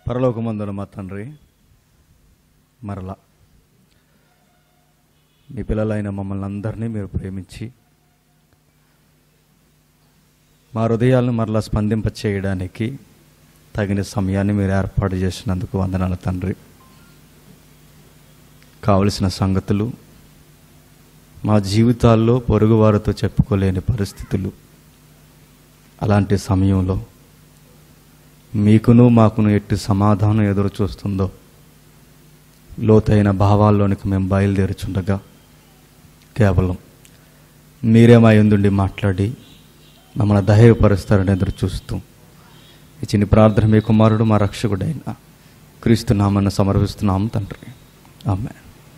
పరలోకమందున మా తండ్రి మరలా మీ పిల్లలైన మమ్మల్ని అందరినీ మీరు ప్రేమించి మా హృదయాలను మరలా స్పందింప చేయడానికి తగిన సమయాన్ని మీరు ఏర్పాటు చేసినందుకు వందనాలు తండ్రి కావలసిన సంగతులు మా జీవితాల్లో పొరుగువారితో చెప్పుకోలేని పరిస్థితులు అలాంటి సమయంలో మీకును మాకును ఎట్టి సమాధానం ఎదురు చూస్తుందో లోతైన భావాల్లోనికి మేము బయలుదేరుచుండగా కేవలం మీరే మా ఎందుండి మాట్లాడి మమ్మల్ని ధైర్యపరుస్తారని ఎదురు చూస్తూ ఈ చిన్ని ప్రార్థన మీ కుమారుడు మా రక్షకుడైన క్రీస్తు నామನ್ನು సమర్పిస్తున్నాము తండ్రి ఆమె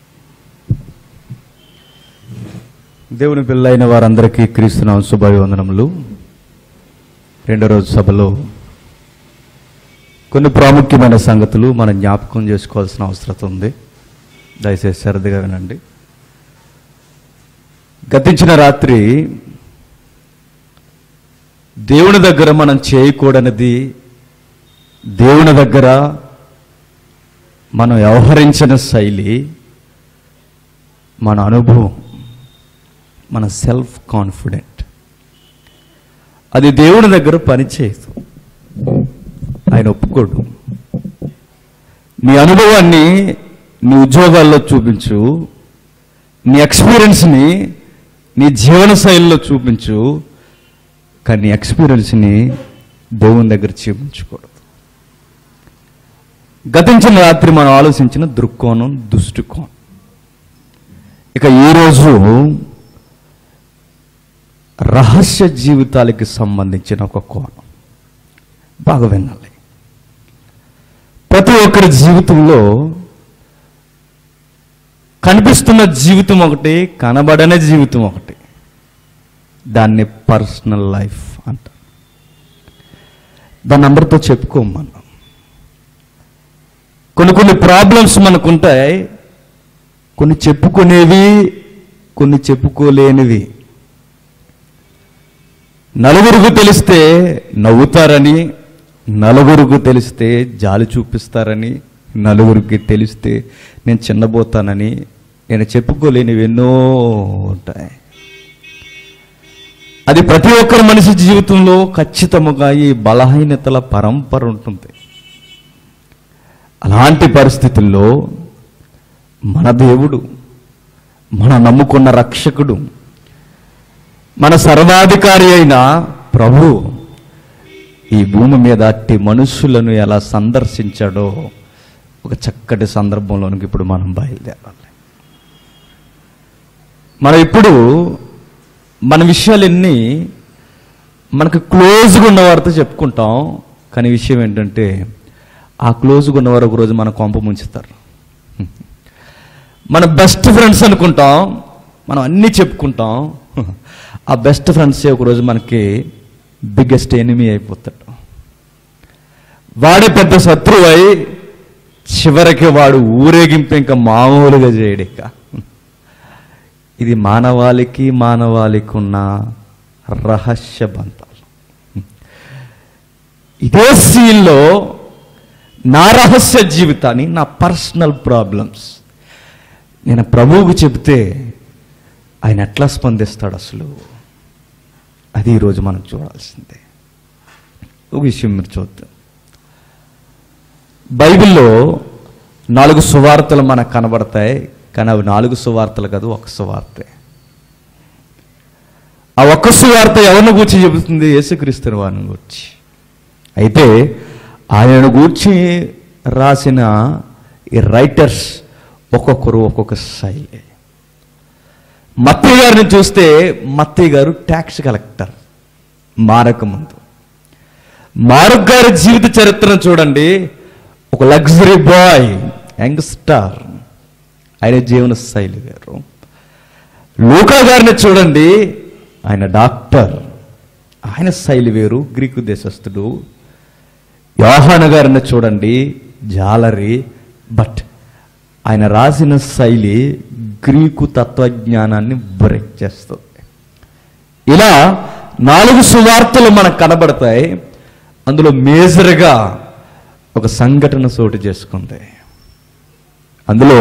దేవుని పిల్లైన వారందరికీ క్రీస్తునామ శుభాభివందనములు రెండో రోజు సభలో కొన్ని ప్రాముఖ్యమైన సంగతులు మనం జ్ఞాపకం చేసుకోవాల్సిన అవసరం ఉంది దయచేసి సరదిగా వినండి గతించిన రాత్రి దేవుని దగ్గర మనం చేయకూడనిది దేవుని దగ్గర మనం వ్యవహరించిన శైలి మన అనుభవం మన సెల్ఫ్ కాన్ఫిడెంట్ అది దేవుని దగ్గర పనిచేయదు ఆయన ఒప్పుకోడు నీ అనుభవాన్ని నీ ఉద్యోగాల్లో చూపించు నీ ఎక్స్పీరియన్స్ని నీ జీవన శైలిలో చూపించు కానీ నీ ఎక్స్పీరియన్స్ని దేవుని దగ్గర చూపించకూడదు గతించిన రాత్రి మనం ఆలోచించిన దృక్కోణం దృష్టికోణం ఇక ఈరోజు రహస్య జీవితాలకి సంబంధించిన ఒక కోణం బాగా వినాలి ప్రతి ఒక్కరి జీవితంలో కనిపిస్తున్న జీవితం ఒకటి కనబడని జీవితం ఒకటి దాన్ని పర్సనల్ లైఫ్ అంట దాని నంబర్తో చెప్పుకోం మనం కొన్ని కొన్ని ప్రాబ్లమ్స్ మనకుంటాయి కొన్ని చెప్పుకునేవి కొన్ని చెప్పుకోలేనివి నలుగురికి తెలిస్తే నవ్వుతారని నలుగురికి తెలిస్తే జాలి చూపిస్తారని నలుగురికి తెలిస్తే నేను చిన్నబోతానని నేను చెప్పుకోలేనివి ఎన్నో ఉంటాయి అది ప్రతి ఒక్కరి మనిషి జీవితంలో ఖచ్చితముగా ఈ బలహీనతల పరంపర ఉంటుంది అలాంటి పరిస్థితుల్లో మన దేవుడు మన నమ్ముకున్న రక్షకుడు మన సర్వాధికారి అయిన ప్రభు ఈ భూమి మీద అట్టి మనుషులను ఎలా సందర్శించాడో ఒక చక్కటి సందర్భంలోనికి ఇప్పుడు మనం బయలుదేరాలి మనం ఇప్పుడు మన విషయాలన్నీ మనకు క్లోజ్గా ఉన్నవారితో చెప్పుకుంటాం కానీ విషయం ఏంటంటే ఆ క్లోజ్గా ఉన్నవారు ఒకరోజు మన కొంప ముంచుతారు మన బెస్ట్ ఫ్రెండ్స్ అనుకుంటాం మనం అన్నీ చెప్పుకుంటాం ఆ బెస్ట్ ఫ్రెండ్సే ఒకరోజు మనకి బిగ్గెస్ట్ ఎనిమీ అయిపోతాడు వాడే పెద్ద శత్రువై చివరికి వాడు ఊరేగింపు ఇంకా మామూలుగా చేయడు ఇక ఇది మానవాళికి మానవాళికి ఉన్న రహస్య బంధాలు ఇదే సీన్లో నా రహస్య జీవితాన్ని నా పర్సనల్ ప్రాబ్లమ్స్ నేను ప్రభువుకు చెబితే ఆయన ఎట్లా స్పందిస్తాడు అసలు అది ఈరోజు మనం చూడాల్సిందే ఒక విషయం మీరు చూద్దాం బైబిల్లో నాలుగు సువార్తలు మనకు కనబడతాయి కానీ అవి నాలుగు సువార్తలు కాదు ఒక సువార్తే ఆ ఒక్క సువార్త ఎవరిని గూర్చి చెబుతుంది యేసుక్రీస్తుని వారిని గూర్చి అయితే ఆయనను గూర్చి రాసిన ఈ రైటర్స్ ఒక్కొక్కరు ఒక్కొక్క శైలి మత్తయ్య గారిని చూస్తే మత్తయ్య గారు ట్యాక్స్ కలెక్టర్ మారక ముందు మారక్ గారి జీవిత చరిత్రను చూడండి ఒక లగ్జరీ బాయ్ యంగ్స్టార్ ఆయన జీవన శైలి వేరు లూకా గారిని చూడండి ఆయన డాక్టర్ ఆయన శైలి వేరు గ్రీకు దేశస్థుడు యోహాన గారిని చూడండి జాలరి బట్ ఆయన రాసిన శైలి గ్రీకు తత్వజ్ఞానాన్ని బ్రేక్ చేస్తుంది ఇలా నాలుగు సువార్తలు మనకు కనబడతాయి అందులో మేజర్గా ఒక సంఘటన చోటు చేసుకుంది అందులో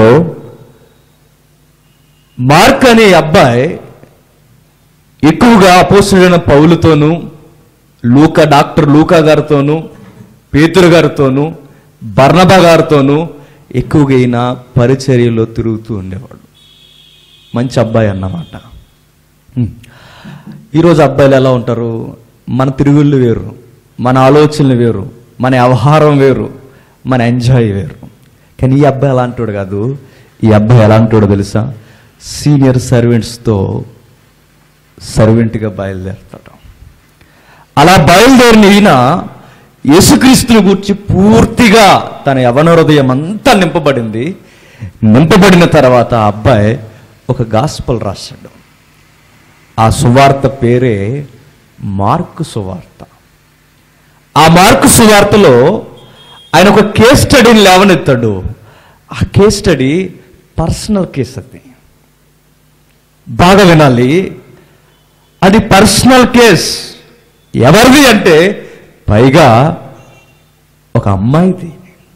మార్క్ అనే అబ్బాయి ఎక్కువగా అపోసుడైన పౌలుతోనూ లూకా డాక్టర్ లూకా గారితోనూ పేతురు గారితోనూ బర్నబా గారితోనూ ఎక్కువగా ఈయన పరిచర్యలో తిరుగుతూ ఉండేవాడు మంచి అబ్బాయి అన్నమాట హ్మ్. ఈరోజు అబ్బాయిలు ఎలా ఉంటారు మన తిరుగుళ్ళు వేరు మన ఆలోచనలు వేరు మన వ్యవహారం వేరు మన ఎంజాయ్ వేరు కానీ ఈ అబ్బాయి ఎలాంటోడు కాదు ఈ అబ్బాయి ఎలాంటోడు తెలుసా సీనియర్ సర్వెంట్స్తో సర్వెంట్గా బయలుదేరుతాడు అలా బయలుదేరిన ఈయన యేసుక్రీస్తుని గురించి పూర్తిగా తన యవన హృదయం అంతా నింపబడింది నింపబడిన తర్వాత ఆ అబ్బాయి ఒక గాస్పల్ రాశాడు ఆ సువార్త పేరే మార్కు సువార్త ఆ మార్కు సువార్తలో ఆయన ఒక కేస్ స్టడీని లేవనెత్తాడు ఆ కేస్ స్టడీ పర్సనల్ కేస్ అది బాగా వినాలి అది పర్సనల్ కేస్ ఎవరిది అంటే పైగా ఒక అమ్మాయిది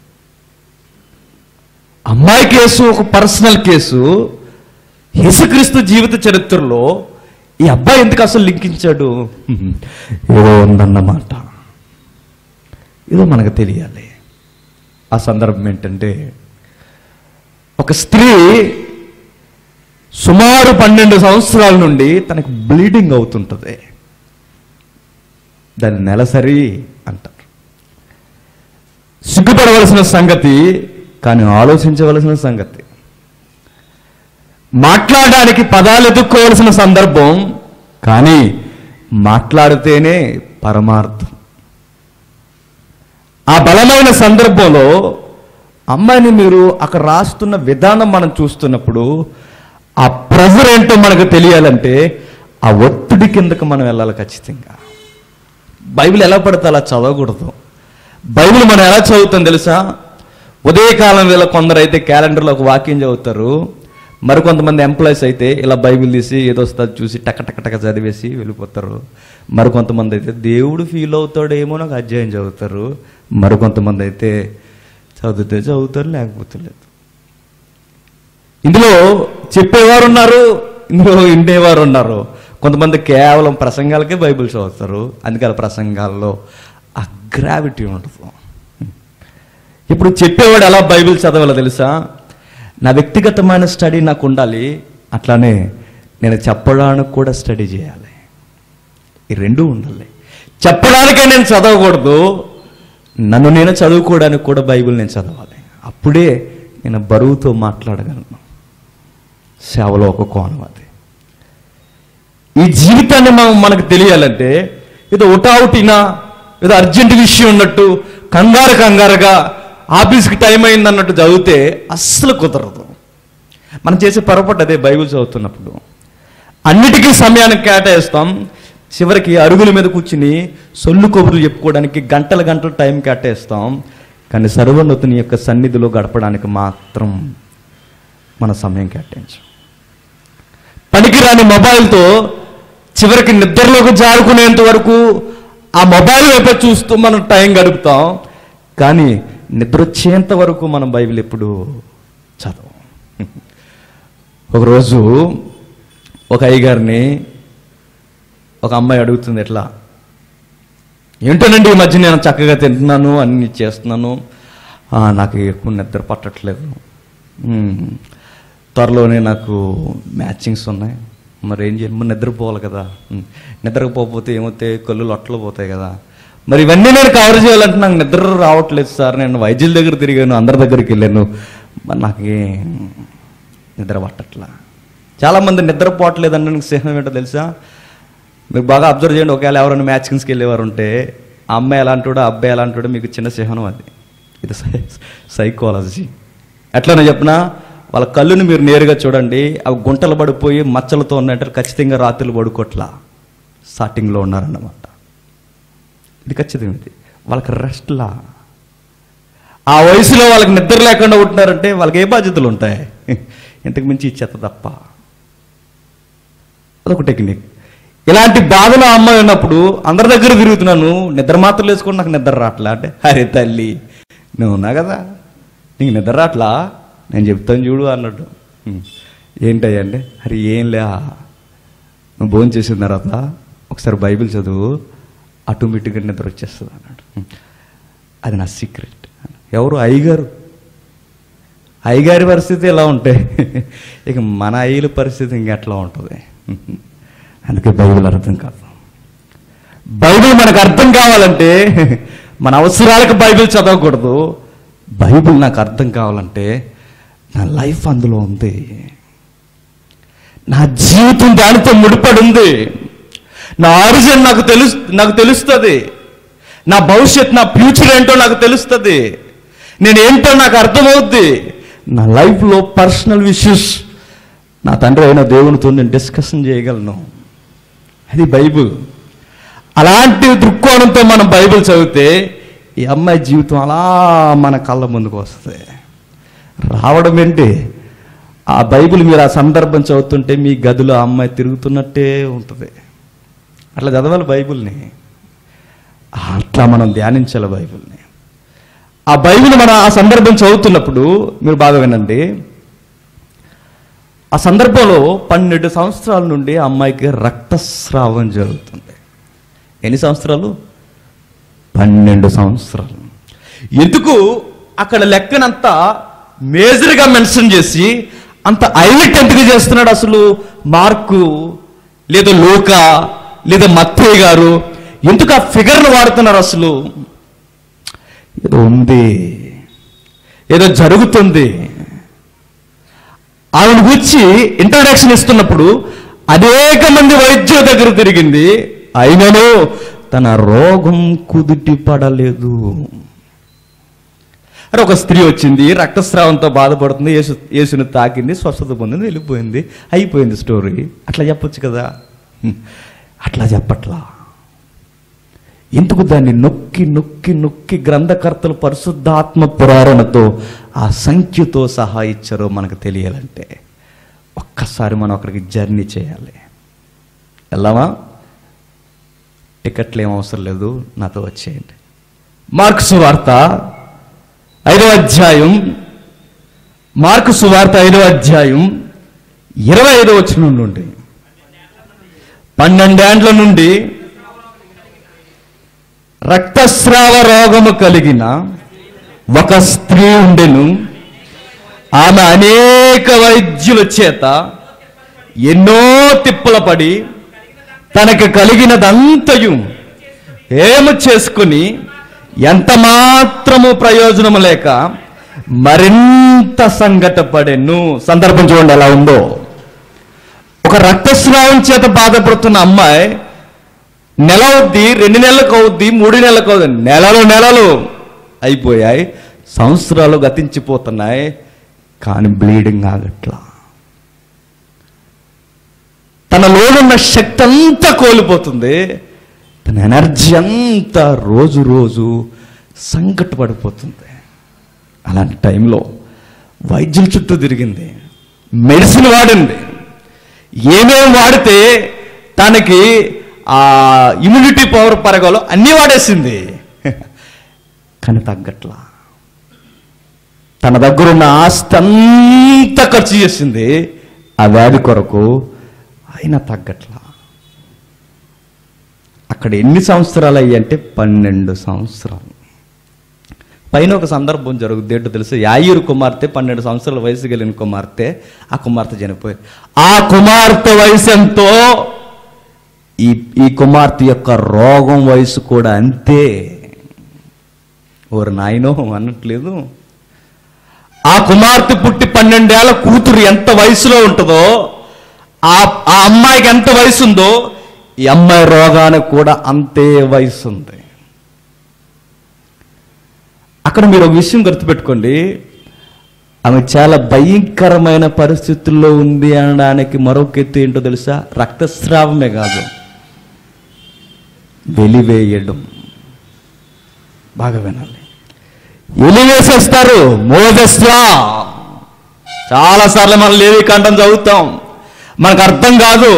అమ్మాయి కేసు ఒక పర్సనల్ కేసు యేసుక్రీస్తు జీవిత చరిత్రలో ఈ అబ్బాయి ఎందుకు అసలు లింకించాడు ఏదో ఉందన్నమాట ఏదో మనకు తెలియాలి ఆ సందర్భం ఏంటంటే ఒక స్త్రీ సుమారు పన్నెండు సంవత్సరాల నుండి తనకు బ్లీడింగ్ అవుతుంటుంది దాన్ని నెలసరి అంటారు సిగ్గుపడవలసిన సంగతి కానీ ఆలోచించవలసిన సంగతి మాట్లాడడానికి పదాలు ఎదుక్కోవలసిన సందర్భం కానీ మాట్లాడితేనే పరమార్థం ఆ బలమైన సందర్భంలో అమ్మాయిని మీరు అక్కడ రాస్తున్న విధానం మనం చూస్తున్నప్పుడు ఆ ప్రెజర్ ఏంటో మనకు తెలియాలంటే ఆ ఒత్తిడి కిందకు మనం వెళ్ళాలి ఖచ్చితంగా బైబిల్ ఎలా పడితే అలా చదవకూడదు బైబిల్ మనం ఎలా చదువుతాం తెలుసా ఉదయకాలం వేళ కొందరు అయితే క్యాలెండర్లో ఒక వాక్యం చదువుతారు మరికొంతమంది ఎంప్లాయీస్ అయితే ఇలా బైబిల్ తీసి ఏదో వస్తుంది చూసి టక టక టక చదివేసి వెళ్ళిపోతారు మరికొంతమంది అయితే దేవుడు ఫీల్ అవుతాడేమో నాకు అధ్యాయం చదువుతారు మరికొంతమంది అయితే చదివితే చదువుతారు లేకపోతే లేదు ఇందులో చెప్పేవారు ఉన్నారు ఇందులో విండేవారు ఉన్నారు కొంతమంది కేవలం ప్రసంగాలకే బైబిల్ చదువుతారు అందుకని ప్రసంగాల్లో ఆ గ్రావిటీ ఉండదు ఇప్పుడు చెప్పేవాడు ఎలా బైబిల్ చదవాలో తెలుసా నా వ్యక్తిగతమైన స్టడీ నాకు ఉండాలి అట్లానే నేను చెప్పడానికి కూడా స్టడీ చేయాలి ఈ రెండు ఉండాలి చెప్పడానికే నేను చదవకూడదు నన్ను నేను చదువుకోవడానికి కూడా బైబిల్ నేను చదవాలి అప్పుడే నేను బరువుతో మాట్లాడగలను సేవలో ఒక కోణం అది ఈ జీవితాన్ని మనం మనకు తెలియాలంటే ఏదో ఉటావుటినా ఏదో అర్జెంట్ విషయం ఉన్నట్టు కంగారు కంగారుగా ఆఫీస్కి టైం అయింది అన్నట్టు చదివితే అస్సలు కుదరదు మనం చేసే పొరపాటు అదే బైబిల్ చదువుతున్నప్పుడు అన్నిటికీ సమయానికి కేటాయిస్తాం చివరికి అరుగుల మీద కూర్చుని సొల్లు కబుర్లు చెప్పుకోవడానికి గంటల గంటల టైం కేటాయిస్తాం కానీ సర్వోన్నతుని యొక్క సన్నిధిలో గడపడానికి మాత్రం మన సమయం కేటాయించాం పనికిరాని మొబైల్తో చివరికి నిద్రలోకి జారుకునేంత వరకు ఆ మొబైల్ వైపే చూస్తూ మనం టైం గడుపుతాం కానీ నిద్ర వచ్చేంత వరకు మనం బైబిల్ ఎప్పుడు చదవం ఒకరోజు ఒక అయ్యగారిని ఒక అమ్మాయి అడుగుతుంది ఎట్లా ఏంటోనండి ఈ మధ్య నేను చక్కగా తింటున్నాను అన్ని చేస్తున్నాను ఆ, నాకు ఎక్కువ నిద్ర పట్టట్లేదు ఉమ్, త్వరలోనే నాకు మ్యాచింగ్స్ ఉన్నాయి మరి ఏం చేయాలి మరి నిద్రపోవాలి కదా ఉమ్, నిద్రపోకపోతే ఏమవుతాయి కళ్ళు లొట్టలు పోతాయి కదా మరి ఇవన్నీ నేను కవర్ చేయాలంటే నాకు నిద్ర రావట్లేదు సార్ నేను వైద్యుల దగ్గర తిరిగాను అందరి దగ్గరికి వెళ్ళాను మరి నాకు ఏం నిద్ర పట్టట్లా చాలామంది నిద్రపోవట్లేదు అనడానికి సింహం ఏంటో తెలుసా మీరు బాగా అబ్జర్వ్ చేయండి ఒకవేళ ఎవరైనా మ్యాచింగ్స్కి వెళ్ళేవారు ఉంటే ఆ అమ్మాయి ఎలాంటివాడో ఆ అబ్బాయి ఎలాంటివాడో మీకు చిన్న చిహ్నం అది ఇది సై- సైకాలజీ ఎట్లనే చెప్పినా వాళ్ళ కళ్ళుని మీరు నేరుగా చూడండి అవి గుంటలు పడిపోయి మచ్చలతో ఉన్నట్టు ఖచ్చితంగా రాత్రులు పడుకోట్లా స్టార్టింగ్లో ఉన్నారన్నమాట ఇది ఖచ్చితం ఇది వాళ్ళకి రెస్ట్లా ఆ వయసులో వాళ్ళకి నిద్ర లేకుండా ఉంటున్నారంటే వాళ్ళకి ఏ బాధ్యతలు ఉంటాయి ఇంతకు మించి ఈ చెత్త తప్ప అదొక టెక్నిక్ ఇలాంటి బాధలో ఆ అమ్మాయి ఉన్నప్పుడు అందరి దగ్గర తిరుగుతున్నాను నిద్ర మాత్రం వేసుకొని నాకు నిద్ర రావట్లే అంటే అరే తల్లి నువ్వు ఉన్నా కదా నీకు నిద్ర రాట్లా నేను చెప్తాను చూడు అన్నాడు "ఉమ్, ఏంటయ్యా అంటే అరే ఏం లే నువ్వు భోజనం చేసిన తర్వాత ఒకసారి బైబిల్ చదువు ఆటోమేటిక్గా నిద్ర వచ్చేస్తుంది అన్నాడు "ఉమ్, అది నా సీక్రెట్ ఎవరు అయ్యగారు అయ్యగారి పరిస్థితి ఎలా ఉంటే ఇక మన అయ్యల పరిస్థితి ఇంకెట్లా ఉంటుంది అందుకే బైబిల్ అర్థం కాదు బైబిల్ మనకు అర్థం కావాలంటే మన అవసరాలకు బైబిల్ చదవకూడదు బైబిల్ నాకు అర్థం కావాలంటే నా లైఫ్ అందులో ఉంది నా జీవితం దానితో ముడిపడి ఉంది నా ఆరిజిన్ నాకు తెలుసు నాకు తెలుస్తుంది నా భవిష్యత్ నా ఫ్యూచర్ ఏంటో నాకు తెలుస్తుంది నేను ఏంటో నాకు అర్థమవుద్ది నా లైఫ్లో పర్సనల్ ఇష్యూస్ నా తండ్రి అయిన దేవునితో నేను డిస్కషన్ చేయగలను అది బైబిల్ అలాంటి దృక్కోణంతో మనం బైబిల్ చదివితే ఈ అమ్మాయి జీవితం అలా మన కళ్ళ ముందుకు వస్తుంది రావడం ఏంటి ఆ బైబిల్ మీరు ఆ సందర్భం చదువుతుంటే మీ గదిలో ఆ అమ్మాయి తిరుగుతున్నట్టే ఉంటుంది అట్లా చదవాలి బైబిల్ని అట్లా మనం ధ్యానించాలి బైబిల్ని ఆ బైబిల్ మనం ఆ సందర్భం చదువుతున్నప్పుడు మీరు బాగా వినండి ఆ సందర్భంలో పన్నెండు సంవత్సరాల నుండి ఆ అమ్మాయికి రక్తస్రావం జరుగుతుంది ఎన్ని సంవత్సరాలు పన్నెండు సంవత్సరాలు ఎందుకు అక్కడ లెక్కనంతా మేజర్గా మెన్షన్ చేసి అంత హైలైట్ ఎందుకు చేస్తున్నాడు అసలు మార్కు లేదా లోక లేదా మత్తయ్య గారు ఎందుకు ఆ ఫిగర్ను వాడుతున్నారు అసలు ఏదో ఉంది ఏదో జరుగుతుంది ఆవిడ గురించి ఇంట్రడక్షన్ ఇస్తున్నప్పుడు అనేక మంది వైద్యుల దగ్గర తిరిగింది అయినను తన రోగం కుదుటి పడలేదు అరే ఒక స్త్రీ వచ్చింది రక్తస్రావంతో బాధపడుతుంది యేసు యేసుని తాకింది స్వస్థత పొందింది వెళ్ళిపోయింది అయిపోయింది స్టోరీ అట్లా చెప్పొచ్చు కదా హ్మ్. అట్లా చెప్పట్లా ఎందుకు దాన్ని నొక్కి నొక్కి నొక్కి గ్రంథకర్తలు పరిశుద్ధాత్మ పురాణతో ఆ సంఖ్యతో సహా ఇచ్చారో మనకు తెలియాలంటే ఒక్కసారి మనం అక్కడికి జర్నీ చేయాలి వెళ్దామా టికెట్లు ఏం అవసరం లేదు నాతో వచ్చేయండి మార్కు సువార్త ఐదవ అధ్యాయం మార్కు సువార్త ఐదవ అధ్యాయం ఇరవై ఐదవ వచ్చిన నుండి పన్నెండేండ్ల నుండి రక్తస్రావ రోగము కలిగిన ఒక స్త్రీ ఉండెను ఆమె అనేక వైద్యుల చేత ఎన్నో తిప్పల పడి తనకు కలిగినదంతయు ఏమి చేసుకుని ఎంత మాత్రము ప్రయోజనము లేక మరింత సంఘటపడెను సందర్భం చూడండి ఎలా ఉందో ఒక రక్తస్రావం చేత బాధపడుతున్న అమ్మాయి నెల అవుద్ది రెండు నెలలకు అవుద్ది మూడు నెలలకు అవుద్ది నెలలు నెలలు అయిపోయాయి సంవత్సరాలు గతించిపోతున్నాయి కానీ బ్లీడింగ్ ఆగట్లా తన లోనున్న శక్తి అంతా కోల్పోతుంది తన ఎనర్జీ అంతా రోజు రోజు సంకటపడిపోతుంది అలాంటి టైంలో వైద్యుల చుట్టూ తిరిగింది మెడిసిన్ వాడింది ఏమేమి వాడితే తనకి ఆ ఇమ్యూనిటీ పవర్ పెరగాలో అన్నీ వాడేసింది కానీ తగ్గట్లా తన దగ్గరున్న ఆస్తి అంతా ఖర్చు చేసింది ఆ వ్యాధి కొరకు అయినా తగ్గట్లా అక్కడ ఎన్ని సంవత్సరాలు అయ్యంటే పన్నెండు సంవత్సరాలు పైన ఒక సందర్భం జరుగుద్ది ఏంటో తెలుసు యాయూరు కుమార్తె పన్నెండు సంవత్సరాల వయసు కలిగిన కుమార్తె ఆ కుమార్తె చనిపోయింది ఆ కుమార్తె వయసు ఎంతో ఈ ఈ కుమార్తె యొక్క రోగం వయసు కూడా అంతే ఓరు నాయనో అనట్లేదు ఆ కుమార్తె పుట్టి పన్నెండేళ్ల కూతురు ఎంత వయసులో ఉంటుందో ఆ ఆ అమ్మాయికి ఎంత వయసు ఉందో ఈ అమ్మాయి రోగానికి కూడా అంతే వయసు ఉంది అక్కడ మీరు ఒక విషయం గుర్తుపెట్టుకోండి ఆమె చాలా భయంకరమైన పరిస్థితుల్లో ఉంది అనడానికి మరొక ఎత్తు ఏంటో తెలుసా రక్తస్రావమే కాదు వెలివేయడం బాగా వినాలి ఎలివేసేస్తారు మోదస్వా చాలాసార్లు మనం లేవి కంఠం చదువుతాం మనకు అర్థం కాదు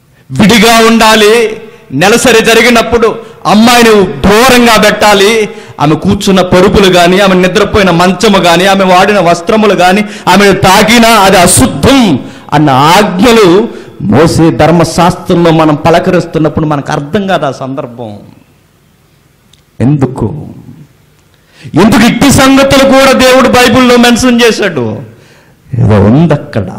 విడిగా ఉండాలి నెలసరి జరిగినప్పుడు అమ్మాయిని దూరంగా పెట్టాలి ఆమె కూర్చున్న పరుపులు కానీ ఆమె నిద్రపోయిన మంచము కానీ ఆమె వాడిన వస్త్రములు కానీ ఆమె తాకినా అది అశుద్ధం అన్న ఆజ్ఞలు మోసే ధర్మశాస్త్రంలో మనం పలకరిస్తున్నప్పుడు మనకు అర్థం కాదు ఆ సందర్భం ఎందుకు ఎందుకు ఇట్టి సంగతులు కూడా దేవుడు బైబిల్లో మెన్షన్ చేశాడు ఏదో ఉంది అక్కడ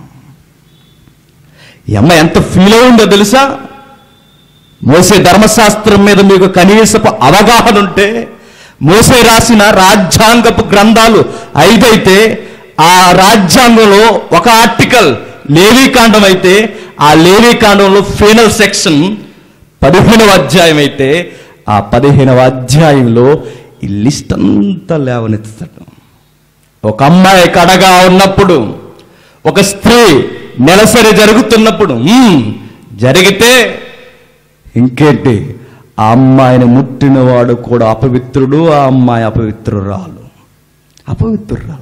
ఈ అమ్మ ఎంత ఫీల్ అయిందో తెలుసా మోసే ధర్మశాస్త్రం మీద మీకు కనీసపు అవగాహన ఉంటే మోసే రాసిన రాజ్యాంగపు గ్రంథాలు ఐదైతే ఆ రాజ్యాంగంలో ఒక ఆర్టికల్ లేవీకాండం అయితే ఆ లేవీకాండంలో ఫైనల్ సెక్షన్ పదిహేనవ అధ్యాయం అయితే ఆ పదిహేనవ అధ్యాయంలో ఈ లిస్ట్ అంతా లేవనెత్తుతాడు ఒక అమ్మాయి కడగా ఉన్నప్పుడు ఒక స్త్రీ నెలసరి జరుగుతున్నప్పుడు మ్మ్, జరిగితే ఇంకేంటి ఆ అమ్మాయిని ముట్టినవాడు కూడా అపవిత్రుడు ఆ అమ్మాయి అపవిత్రురాలు అపవిత్రురాల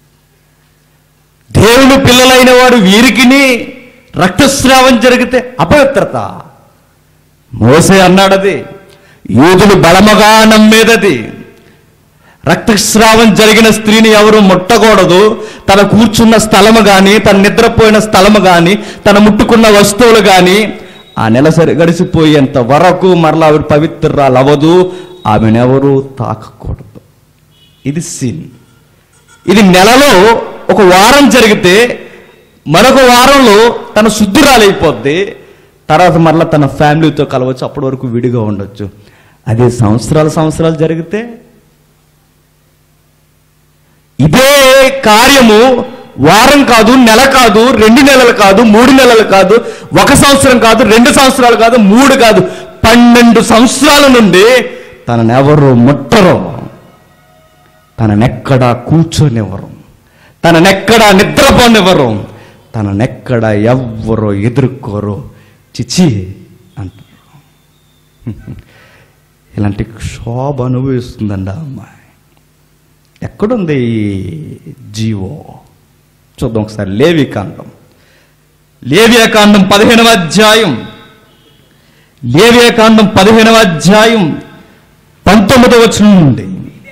దేవుని పిల్లలైన వాడు వీరికిని రక్తస్రావం జరిగితే అపవిత్రత మోసే అన్నాడది యూదులు బలముగా నమ్మేదది రక్తస్రావం జరిగిన స్త్రీని ఎవరు ముట్టకూడదు తన కూర్చున్న స్థలము కానీ తన నిద్రపోయిన స్థలము కానీ తన ముట్టుకున్న వస్తువులు కానీ ఆ నెలసరి గడిచిపోయేంత వరకు మరలా ఆవిడ పవిత్రాలు అవ్వదు ఆమెనెవరూ తాకకూడదు ఇది సీన్ ఇది నెలలో ఒక వారం జరిగితే మరొక వారంలో తన శుద్ధురాలైపోద్ది తర్వాత మరలా తన ఫ్యామిలీతో కలవచ్చు అప్పటి వరకు విడిగా ఉండొచ్చు అదే సంవత్సరాలు సంవత్సరాలు జరిగితే ఇదే కార్యము వారం కాదు నెల కాదు రెండు నెలలు కాదు మూడు నెలలు కాదు ఒక సంవత్సరం కాదు రెండు సంవత్సరాలు కాదు మూడు కాదు పన్నెండు సంవత్సరాల నుండి తననెవరు ముట్టరు తననెక్కడా కూర్చోనివ్వరు తననెక్కడా నిద్రపోనివ్వరు తననెక్కడ ఎవ్వరో ఎదుర్కోరు చిచి అంటారు ఇలాంటి శోభ అనుభవిస్తుందండి ఆ అమ్మాయి ఎక్కడుంది ఈ జీవో చూద్దాం ఒకసారి లేవికాండం లేవియాకాండం పదిహేనవ అధ్యాయం లేవియాకాండం పదిహేనవ అధ్యాయం పంతొమ్మిదవ వచనం నుండి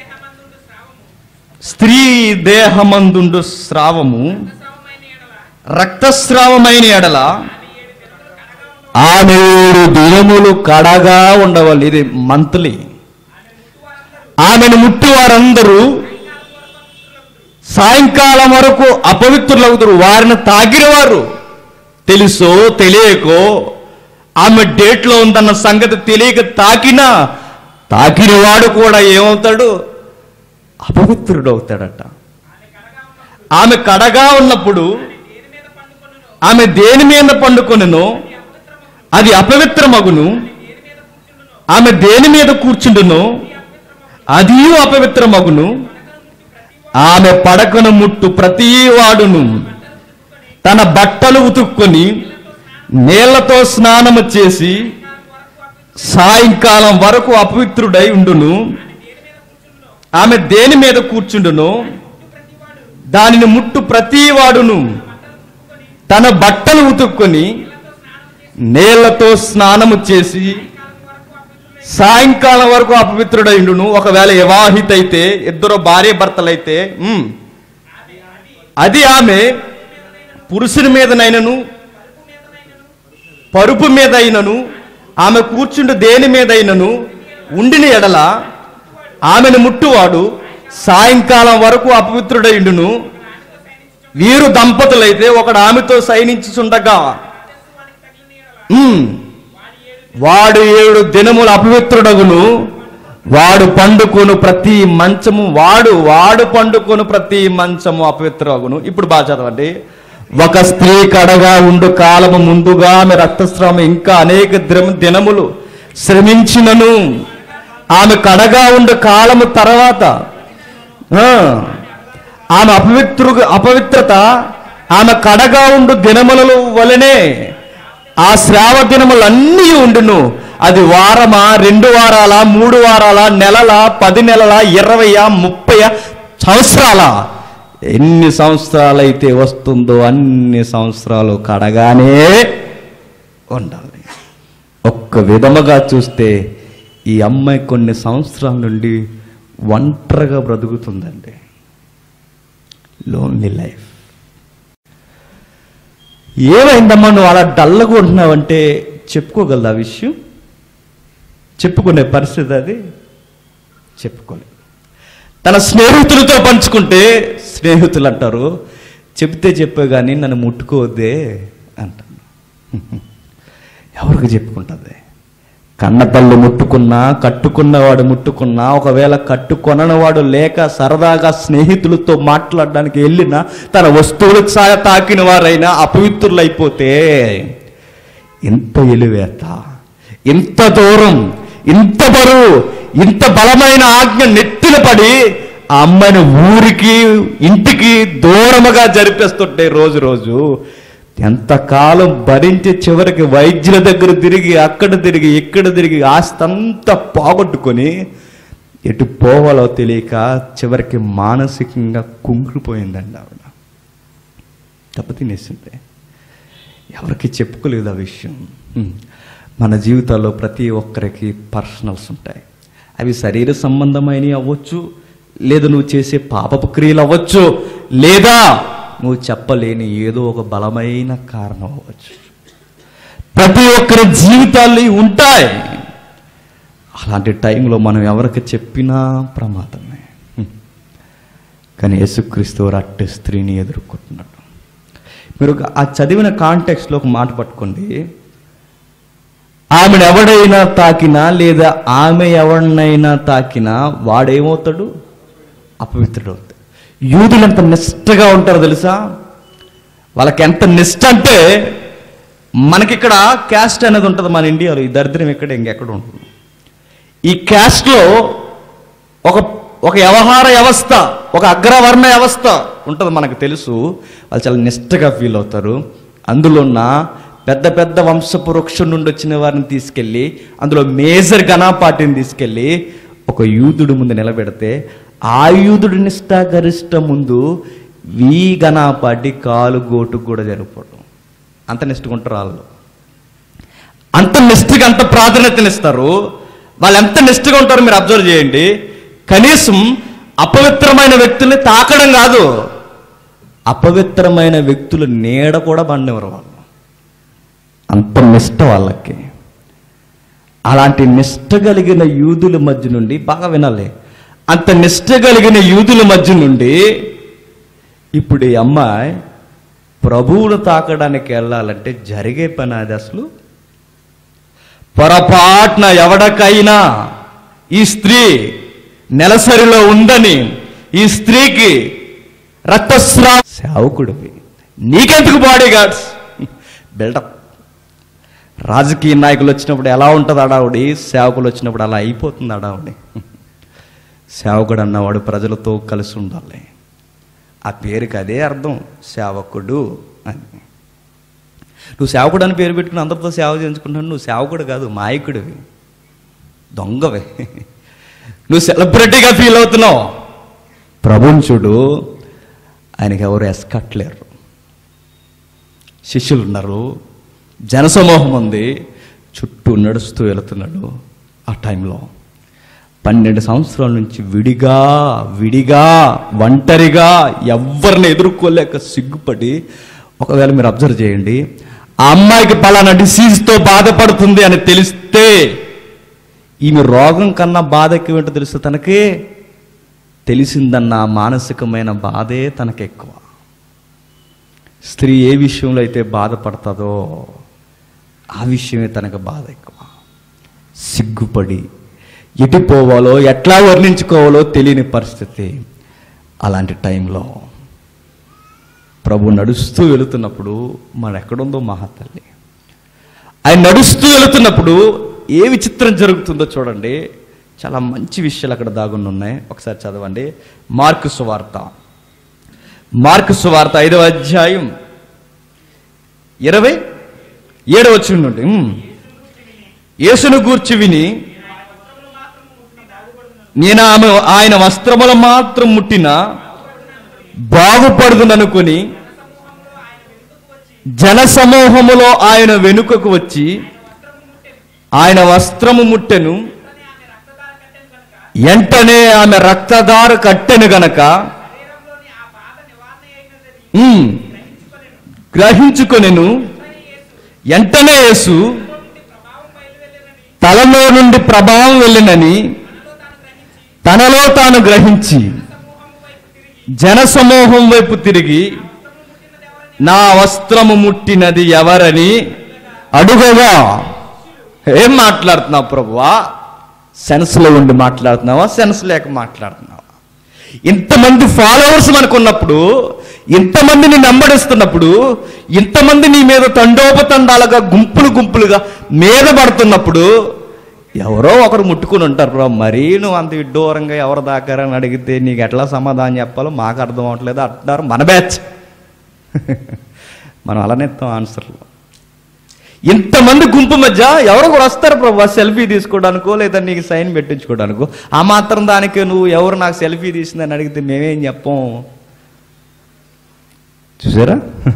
స్త్రీ దేహమందుండు స్రావము రక్తస్రావమైన ఎడల ఆమె ఏడు దినములు కడగా ఉండవాలి ఇది మంత్లీ ఆమెను ముట్టి వారందరూ సాయంకాలం వరకు అపవిత్రులవుతారు వారిని తాగిన వారు తెలుసో తెలియకో ఆమె డేట్లో ఉందన్న సంగతి తెలియక తాకినా తాకిన వాడు కూడా ఏమవుతాడు అపవిత్రుడు అవుతాడట ఆమె కడగా ఉన్నప్పుడు ఆమె దేని మీద పండుకొనెనో అది అపవిత్రమగును ఆమె దేని మీద కూర్చుండునో అది అపవిత్రమగును ఆమె పడకను ముట్టు ప్రతి వాడును తన బట్టలు ఉతుక్కొని నీళ్లతో స్నానము చేసి సాయంకాలం వరకు అపవిత్రుడై ఉండును ఆమె దేని మీద కూర్చుండును దానిని ముట్టు ప్రతి వాడును తన బట్టలు ఉతుక్కొని నీళ్లతో స్నానము చేసి సాయంకాలం వరకు అపవిత్రుడైండును ఒకవేళ వివాహిత అయితే ఇద్దరు భార్య భర్తలైతే ఉమ్, అది ఆమె పురుషుని మీదనైనను పరుపు మీద అయినను ఆమె కూర్చుండు దేని మీదైనను ఉండిన ఎడల ఆమెను ముట్టువాడు సాయంకాలం వరకు అపవిత్రుడైండును వీరు దంపతులైతే ఒకడు ఆమెతో సైనించుచుండగా ఉమ్, వాడు ఏడు దినములు అపవిత్రుడగును వాడు పండుకొను ప్రతి మంచము వాడు వాడు పండుకొను ప్రతి మంచము అపవిత్రగును ఇప్పుడు బాగా చదవండి ఒక స్త్రీ కడగా ఉండు కాలము ముందుగా ఆమె రక్తస్రావం ఇంకా అనేక దిన- దినములు శ్రమించినను ఆమె కడగా ఉండు కాలము తర్వాత ఆ, ఆమె అపవిత్రు అపవిత్రత ఆమె కడగా ఉండు దినములలో వలనే ఆ శ్రావ దినములన్నీ ఉండును అది వారమా రెండు వారాల మూడు వారాల నెలల పది నెలల ఇరవయ ముప్పై సంవత్సరాల ఎన్ని సంవత్సరాలైతే వస్తుందో అన్ని సంవత్సరాలు కడగానే ఉండాలి ఒక్క విధముగా చూస్తే ఈ అమ్మాయి కొన్ని సంవత్సరాల నుండి ఒంటరిగా బ్రతుకుతుందండి లోన్లీ లైఫ్ ఏమైందమ్మా నువ్వు అలా డల్లగా ఉంటున్నావంటే చెప్పుకోగలదు ఆ విషయం చెప్పుకునే పరిస్థితి అది చెప్పుకోలేదు తన స్నేహితులతో పంచుకుంటే స్నేహితులు అంటారు చెప్తే చెప్పే కానీ నన్ను ముట్టుకోవద్దే అంటాను ఎవరికి చెప్పుకుంటుంది కన్నతల్లి ముట్టుకున్నా కట్టుకున్నవాడు ముట్టుకున్నా ఒకవేళ కట్టుకొననివాడు లేక సరదాగా స్నేహితులతో మాట్లాడడానికి వెళ్ళినా తన వస్తువులకు సాయ తాకిన వారైనా అపవిత్రులైపోతే ఇంత ఎలివేత ఇంత దూరం ఇంత బరువు ఇంత బలమైన ఆజ్ఞ నెత్తిన పడి ఆ అమ్మాయిని ఊరికి ఇంటికి దూరముగా జరిపేస్తుంటే రోజు రోజు ఎంతకాలం భరించి చివరికి వైద్యుల దగ్గర తిరిగి అక్కడ తిరిగి ఇక్కడ తిరిగి ఆస్తి అంతా పోగొట్టుకొని ఎటు పోవాలో తెలియక చివరికి మానసికంగా కుంగిపోయిందండి ఆవిడ దెబ్బతినేసింది ఎవరికి చెప్పుకోలేదు ఆ విషయం హ్మ్. మన జీవితాల్లో ప్రతి ఒక్కరికి పర్సనల్స్ ఉంటాయి అవి శరీర సంబంధమైనవి అవ్వచ్చు లేదా నువ్వు చేసే పాపపు క్రియలు అవ్వచ్చు లేదా నువ్వు చెప్పలేని ఏదో ఒక బలమైన కారణం అవ్వచ్చు ప్రతి ఒక్కరి జీవితాల్లో ఇవి ఉంటాయి అలాంటి టైంలో మనం ఎవరికి చెప్పినా ప్రమాదమే హ్మ్. కానీ యేసుక్రీస్తు వారు అట్టి స్త్రీని ఎదుర్కొంటున్నాడు మీరు ఒక- ఆ చదివిన కాంటెక్స్లో ఒక మాట పట్టుకోండి ఆమెను ఎవడైనా తాకినా లేదా ఆమె ఎవరినైనా తాకినా వాడేమవుతాడు అపవిత్రుడు అవుతాడు యూదులు ఎంత నిష్టగా ఉంటారో తెలుసా వాళ్ళకి ఎంత నిష్ట అంటే మనకిక్కడ క్యాస్ట్ అనేది ఉంటుంది మన ఇండియాలో ఈ దరిద్రం ఇక్కడ ఇంకెక్కడ ఉంటుంది ఈ క్యాస్ట్లో ఒక ఒక వ్యవహార వ్యవస్థ ఒక అగ్రవర్ణ వ్యవస్థ ఉంటుంది మనకు తెలుసు వాళ్ళు చాలా నిష్టగా ఫీల్ అవుతారు అందులో ఉన్న పెద్ద పెద్ద వంశపు వృక్షం నుండి వచ్చిన వారిని తీసుకెళ్ళి అందులో మేజర్ గణపాటిని తీసుకెళ్ళి ఒక యూదుడు ముందు నిలబెడితే ఆ యూదుడి నిష్ట గరిష్ట ముందు వీ గణపాటి కాలు గోటుకు కూడా జరిగిపోవడం అంత నిష్ఠకుంటారు వాళ్ళు అంత నిష్ఠగా అంత ప్రాధాన్యతనిస్తారు వాళ్ళు ఎంత నిష్ఠగా ఉంటారో మీరు అబ్జర్వ్ చేయండి కనీసం అపవిత్రమైన వ్యక్తుల్ని తాకడం కాదు అపవిత్రమైన వ్యక్తుల నీడ కూడా బండివరు వాళ్ళు అంత నిష్ట వాళ్ళకి అలాంటి నిష్ట కలిగిన యూదుల మధ్య నుండి బాగా వినాలి అంత నిష్ట కలిగిన యూదుల మధ్య నుండి ఇప్పుడు ఈ అమ్మాయి ప్రభువును తాకడానికి వెళ్ళాలంటే జరిగే పని అది అసలు పొరపాటున ఎవడకైనా ఈ స్త్రీ నెలసరిలో ఉందని ఈ స్త్రీకి రక్తస్రా సేవకుడివి నీకెందుకు బాడీ గార్డ్స్ బిల్డప్ రాజకీయ నాయకులు వచ్చినప్పుడు ఎలా ఉంటుంది అడావుడి సేవకులు వచ్చినప్పుడు అలా అయిపోతుంది అడావుడి సేవకుడు అన్నవాడు ప్రజలతో కలిసి ఉండాలి ఆ పేరుకి అదే అర్థం సేవకుడు అని నువ్వు సేవకుడు అని పేరు పెట్టుకుని అందరితో సేవ చేయించుకుంటున్నావు నువ్వు సేవకుడు కాదు మాయకుడివి దొంగవే నువ్వు సెలబ్రిటీగా ఫీల్ అవుతున్నావు ప్రపంచుడు ఆయనకి ఎవరు ఎస్కట్లేరు శిష్యులు ఉన్నారు జనసమూహం ఉంది చుట్టూ నడుస్తూ వెళుతున్నాడు ఆ టైంలో పన్నెండు సంవత్సరాల నుంచి విడిగా విడిగా ఒంటరిగా ఎవరిని ఎదుర్కోలేక సిగ్గుపడి ఒకవేళ మీరు అబ్జర్వ్ చేయండి ఆ అమ్మాయికి పలానా డిసీజ్తో బాధపడుతుంది అని తెలిస్తే ఈమె రోగం కన్నా బాధ ఎక్కువ ఏంటో తెలుసు తనకి తెలిసిందన్న మానసికమైన బాధే తనకి ఎక్కువ స్త్రీ ఏ విషయంలో అయితే బాధపడుతుందో ఆ విషయమే తనకు బాధ ఎక్కువ సిగ్గుపడి ఎటు పోవాలో ఎట్లా వర్ణించుకోవాలో తెలియని పరిస్థితి అలాంటి టైంలో ప్రభు నడుస్తూ వెళుతున్నప్పుడు మన ఎక్కడుందో మహాతల్లి ఆయన నడుస్తూ వెళుతున్నప్పుడు ఏ విచిత్రం జరుగుతుందో చూడండి చాలా మంచి విషయాలు అక్కడ దాగుని ఉన్నాయి ఒకసారి చదవండి మార్కు సువార్త మార్కు సువార్త ఐదవ అధ్యాయం ఇరవై ఏడవ వచ్చిన నుండి ఉమ్. యేసును గూర్చి విని నేను ఆమె ఆయన వస్త్రములు మాత్రం ముట్టిన బాగుపడుదుననుకొని జన సమూహములో ఆయన వెనుకకు వచ్చి ఆయన వస్త్రము ముట్టెను వెంటనే ఆమె రక్తదారు కట్టెను గనక శరీరంలోని ఆ బాధ నివారణ అయినదని ఉమ్, గ్రహించుకొనెను గ్రహించుకొనెను వెంటనే యేసు వెంటనే యేసు నుండి ప్రభావం బయలువెళ్ళనని తలలో నుండి ప్రభావం వెళ్ళినని మనలో తాను గ్రహించి తనలో తాను గ్రహించి సమూహము వైపు తిరిగి జనసమూహం వైపు తిరిగి వస్త్రము ముట్టినది ఎవరని నా వస్త్రము ముట్టినది ఎవరని అడుగగా ఏం మాట్లాడుతున్నావు ప్రభువా సెన్స్ లో ఉండి మాట్లాడుతున్నావా సెన్స్ లేక మాట్లాడుతున్నావా ఇంతమంది ఫాలోవర్స్ మనకు ఉన్నప్పుడు ఇంతమందిని వెంబడిస్తున్నప్పుడు ఇంతమంది నీ మీద తండోపతండాలుగా గుంపులు గుంపులుగా మీద పడుతున్నప్పుడు ఎవరో ఒకరు ముట్టుకుని ఉంటారు బ్రో మరీ నువ్వు అంత విడ్డూరంగా ఎవరు దాకారని అడిగితే నీకు ఎట్లా సమాధానం చెప్పాలో మాకు అర్థం అవట్లేదు అంటున్నారు మన బ్యాచ్ మనం అలానే ఇస్తాం ఆన్సర్లు ఇంతమంది గుంపు మధ్య ఎవరో కూడా వస్తారు ప్రభా సెల్ఫీ తీసుకోవడానికో లేదా నీకు సైన్ పెట్టించుకోవడానికో ఆ మాత్రం దానికి నువ్వు ఎవరు నాకు సెల్ఫీ తీసిందని అడిగితే మేమేం చెప్పం చూసారా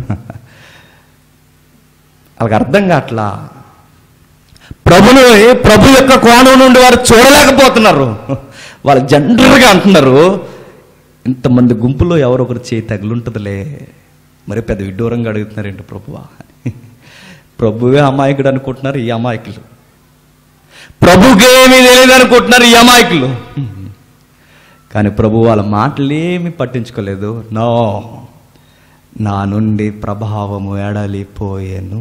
వాళ్ళకి అర్థం కావట్లా ప్రభుని ప్రభు యొక్క కోణం నుండి వారు చూడలేకపోతున్నారు వాళ్ళు జనరల్గా అంటున్నారు ఇంతమంది గుంపులో ఎవరో ఒకరు చేయి తగిలుంటుందిలే మరి పెద్ద విడ్డూరంగా అడుగుతున్నారు ఏంటి ప్రభువా ప్రభువే అమాయకుడు అనుకుంటున్నారు ఈ అమాయకులు ప్రభుకేమీ తెలియదు అనుకుంటున్నారు ఈ అమాయకులు కానీ ప్రభు వాళ్ళ మాటలేమి పట్టించుకోలేదు నో నా నుండి ప్రభావము ఎడలిపోయాను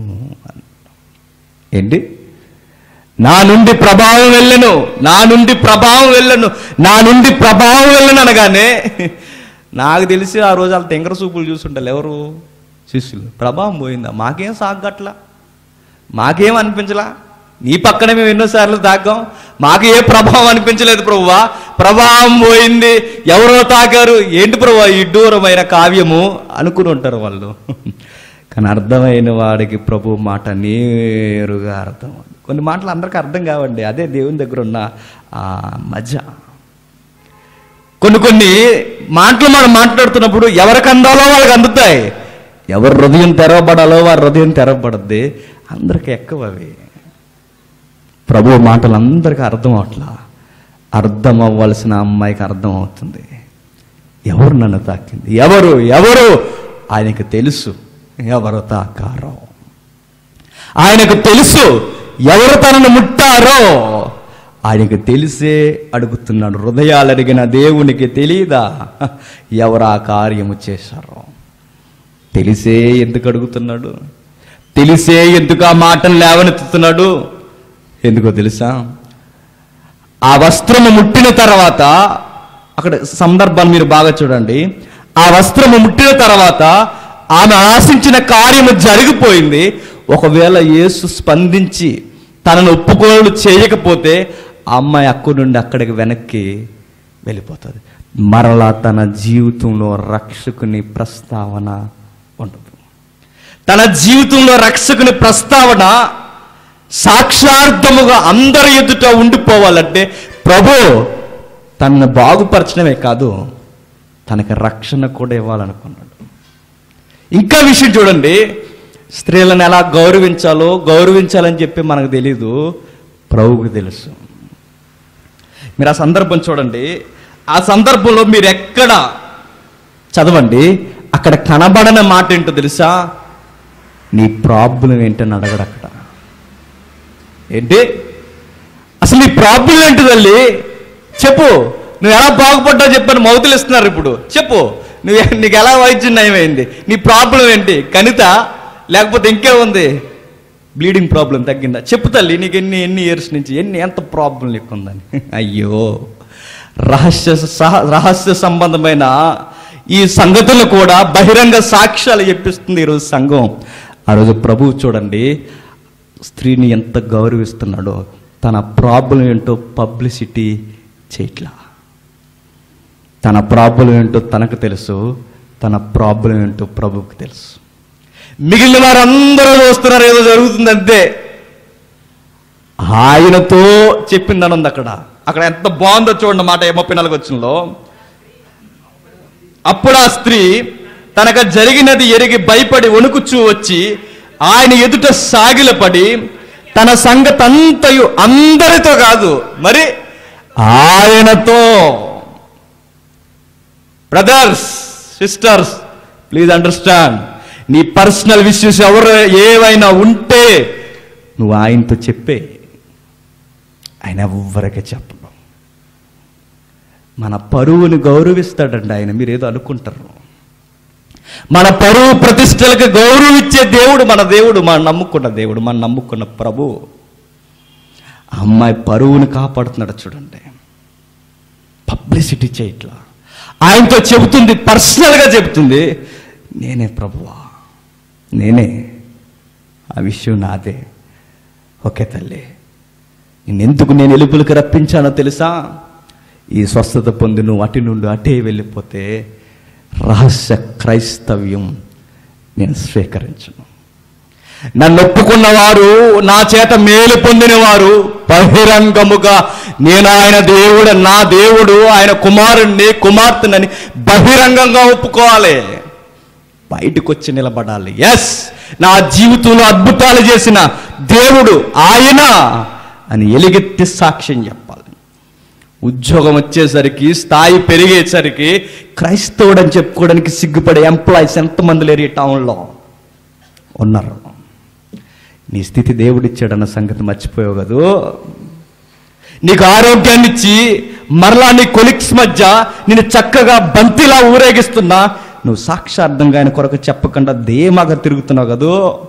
ఏంటి నా నుండి ప్రభావం వెళ్ళను నా నుండి ప్రభావం వెళ్ళను నా నుండి ప్రభావం వెళ్ళను అనగానే నాకు తెలిసి ఆ రోజు వాళ్ళ తెంగర సూపులు చూసుంటారు ఎవరు శిష్యులు ప్రభావం పోయిందా మాకేం సాగట్లా మాకేం అనిపించలా నీ పక్కనే మేము ఎన్నోసార్లు తాకాం మాకు ఏ ప్రభావం అనిపించలేదు ప్రభువా ప్రభావం పోయింది ఎవరో తాకారు ఏంటి ప్రభువా ఈ దూరమైన కావ్యము అనుకుని ఉంటారు వాళ్ళు కానీ అర్థమైన వాడికి ప్రభు మాట నేరుగా అర్థం కొన్ని మాటలు అందరికీ అర్థం కావండి అదే దేవుని దగ్గర ఉన్న ఆ మజ కొన్ని కొన్ని మాటలు మనం మాట్లాడుతున్నప్పుడు ఎవరికి అందాలో వాళ్ళకి అందుతాయి ఎవరు హృదయం తెరవబడాలో వారి హృదయం తెరవబడద్ది అందరికి ఎక్కువ అవి ప్రభు మాటలు అందరికీ అర్థం అవట్లా అర్థం అవ్వాల్సిన అమ్మాయికి అర్థం అవుతుంది ఎవరు నన్ను తాకింది ఎవరు ఎవరు ఆయనకు తెలుసు ఎవరు తాకారో ఆయనకు తెలుసు ఎవరు తనను ముట్టారో ఆయనకు తెలిసే అడుగుతున్నాడు హృదయాలు అడిగిన దేవునికి తెలియదా ఎవరు ఆ కార్యము చేశారో తెలిసే ఎందుకు అడుగుతున్నాడు తెలిసే ఎందుకు ఆ మాటలు లేవనెత్తుతున్నాడు ఎందుకో తెలుసా ఆ వస్త్రము ముట్టిన తర్వాత అక్కడ సందర్భాన్ని మీరు బాగా చూడండి ఆ వస్త్రము ముట్టిన తర్వాత ఆమె ఆశించిన కార్యము జరిగిపోయింది ఒకవేళ యేసు స్పందించి తనను ఒప్పుకోలు చేయకపోతే ఆ అమ్మాయి అక్కడి నుండి అక్కడికి వెనక్కి వెళ్ళిపోతుంది మరలా తన జీవితంలో రక్షకుని ప్రస్తావన ఉండదు తన జీవితంలో రక్షకుని ప్రస్తావన సాక్షార్థముగా అందరి ఎదుట ఉండిపోవాలంటే ప్రభు తనను బాగుపరచడమే కాదు తనకి రక్షణ కూడా ఇవ్వాలనుకున్నాడు ఇంకా విషయం చూడండి స్త్రీలను ఎలా గౌరవించాలో గౌరవించాలని చెప్పి మనకు తెలీదు ప్రభువుకు తెలుసు మీరు ఆ సందర్భం చూడండి ఆ సందర్భంలో మీరు ఎక్కడ చదవండి అక్కడ కనబడని మాట ఏంటో తెలుసా నీ ప్రాబ్లం ఏంటని అడగడు అక్కడ ఏంటి అసలు నీ ప్రాబ్లం ఏంటి తల్లి చెప్పు నువ్వు ఎలా బాగుపడ్డావు చెప్పని మౌతులు ఇస్తున్నారు ఇప్పుడు చెప్పు నువ్వు నీకు ఎలా వైద్యం నయమైంది నీ ప్రాబ్లం ఏంటి కనిత లేకపోతే ఇంకే ఉంది బ్లీడింగ్ ప్రాబ్లం తగ్గిందా చెప్పు తల్లి నీకు ఎన్ని ఎన్ని ఇయర్స్ నుంచి ఎన్ని ఎంత ప్రాబ్లం నీకు ఉందని అయ్యో రహస్య సహ రహస్య సంబంధమైన ఈ సంగతులు కూడా బహిరంగ సాక్ష్యాలు చెప్పిస్తుంది ఈరోజు సంఘం ఆ రోజు ప్రభువు చూడండి స్త్రీని ఎంత గౌరవిస్తున్నాడో తన ప్రాబ్లం ఏంటో పబ్లిసిటీ చేయట్లా తన ప్రాబ్లం ఏంటో తనకు తెలుసు తన ప్రాబ్లం ఏంటో ప్రభువుకి తెలుసు మిగిలిన వారందరూ చూస్తున్నారు ఏదో జరుగుతుంది అంతే ఆయనతో చెప్పిందని ఉంది అక్కడ అక్కడ ఎంత బాగుందో చూడండి మాట ముప్పై నాలుగు వచ్చినలో అప్పుడు ఆ స్త్రీ తనకు జరిగినది ఎరిగి భయపడి వణుకుచూ వచ్చి ఆయన ఎదుట సాగిలపడి తన సంగతంతయు అందరితో కాదు మరి ఆయనతో బ్రదర్స్ సిస్టర్స్ ప్లీజ్ అండర్స్టాండ్ నీ పర్సనల్ విషయస్ ఎవరు ఏవైనా ఉంటే నువ్వు ఆయనతో చెప్పే ఆయన ఎవ్వరికి చెప్పడం మన పరువుని గౌరవిస్తాడండి ఆయన మీరు ఏదో అనుకుంటారు మన పరువు ప్రతిష్టలకు గౌరవం ఇచ్చే దేవుడు మన దేవుడు మనం నమ్ముకున్న దేవుడు మనం నమ్ముకున్న ప్రభు ఆ అమ్మాయి పరువుని కాపాడుతున్నాడు చూడండి పబ్లిసిటీ చేయట్లా ఆయనతో చెబుతుంది పర్సనల్గా చెబుతుంది నేనే ప్రభువా నేనే ఆ విషయం నాదే ఓకే తల్లి నేనెందుకు నేను ఎలుపులకు రప్పించానో తెలుసా ఈ స్వస్థత పొంది నువ్వు అటు నుండి అటే వెళ్ళిపోతే రహస్య క్రైస్తవ్యం నేను స్వీకరించను నన్ను ఒప్పుకున్న వారు నా చేత మేలు పొందిన వారు బహిరంగముగా నేను ఆయన దేవుడు నా దేవుడు ఆయన కుమారుణ్ణి కుమార్తెనని బహిరంగంగా ఒప్పుకోవాలి బయటకు వచ్చి నిలబడాలి ఎస్ నా జీవితంలో అద్భుతాలు చేసిన దేవుడు ఆయన అని ఎలుగెత్తి సాక్ష్యం చెప్పాలి ఉద్యోగం వచ్చేసరికి స్థాయి పెరిగేసరికి క్రైస్తవుడు అని చెప్పుకోవడానికి సిగ్గుపడే ఎంప్లాయీస్ ఎంతమంది లేరు ఈ టౌన్లో ఉన్నారు నీ స్థితి దేవుడిచ్చాడన్న సంగతి మర్చిపోయావు కదూ నీకు ఆరోగ్యాన్ని ఇచ్చి మరలా నీ కొలిక్స్ మధ్య నేను చక్కగా బంతిలా ఊరేగిస్తున్నా నువ్వు సాక్షార్థంగా ఆయన కొరకు చెప్పకుండా ధీమాగా తిరుగుతున్నావు కదూ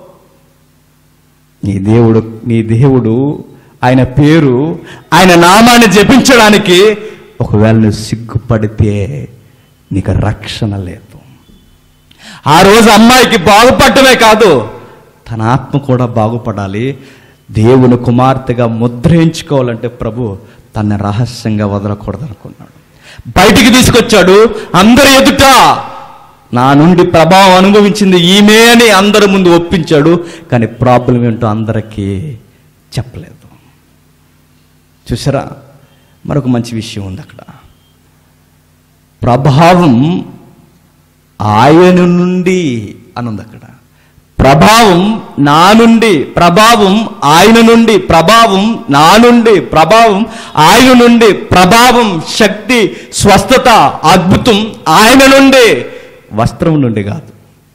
నీ దేవుడు నీ దేవుడు ఆయన పేరు ఆయన నామాన్ని జపించడానికి ఒకవేళ నువ్వు సిగ్గుపడితే నీకు రక్షణ లేదు ఆ రోజు అమ్మాయికి బాగుపడటమే కాదు తన ఆత్మ కూడా బాగుపడాలి దేవుని కుమార్తెగా ముద్రించుకోవాలంటే ప్రభు తన రహస్యంగా వదలకూడదు అనుకున్నాడు బయటికి తీసుకొచ్చాడు అందరి ఎదుట నా నుండి ప్రభావం అనుభవించింది ఈమె అని అందరి ముందు ఒప్పించాడు కానీ ప్రాబ్లం ఏంటో అందరికీ చెప్పలేదు చూసారా మరొక మంచి విషయం ఉంది అక్కడ ప్రభావం ఆయన నుండి అని ఉంది అక్కడ ప్రభావం నా నుండి ప్రభావం ఆయన నుండి ప్రభావం నా నుండి ప్రభావం ఆయన నుండి ప్రభావం శక్తి స్వస్థత అద్భుతం ఆయన నుండి వస్త్రం నుండి కాదు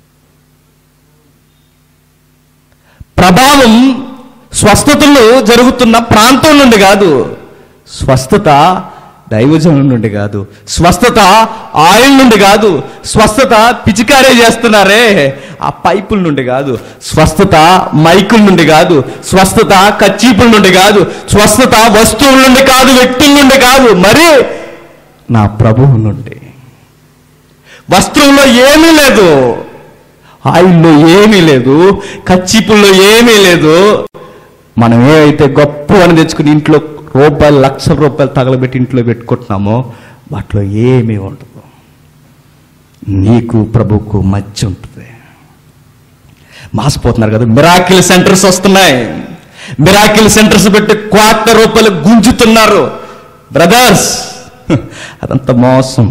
ప్రభావం స్వస్థతలు జరుగుతున్న ప్రాంతం నుండి కాదు స్వస్థత దైవజనం నుండి కాదు స్వస్థత ఆయిల్ నుండి కాదు స్వస్థత పిచికారీ చేస్తున్నారే ఆ పైపుల నుండి కాదు స్వస్థత మైకుల నుండి కాదు స్వస్థత కచ్చీపుల నుండి కాదు స్వస్థత వస్తువుల నుండి కాదు వ్యక్తుల నుండి కాదు మరి నా ప్రభువు నుండి వస్త్రంలో ఏమీ లేదు ఆయిల్లో ఏమీ లేదు కచ్చిపుల్లో ఏమీ లేదు మనం ఏవైతే గొప్ప అని తెచ్చుకుని ఇంట్లో రూపాయలు లక్షల రూపాయలు తగలబెట్టి ఇంట్లో పెట్టుకుంటున్నామో వాటిలో ఏమీ ఉండదు నీకు ప్రభువుకు మధ్య ఉంటుంది మాసిపోతున్నారు కదా మిరాకిల్ సెంటర్స్ వస్తున్నాయి మిరాకిల్ సెంటర్స్ పెట్టి కోట్ల రూపాయలు గుంజుతున్నారు బ్రదర్స్ అదంతా మోసం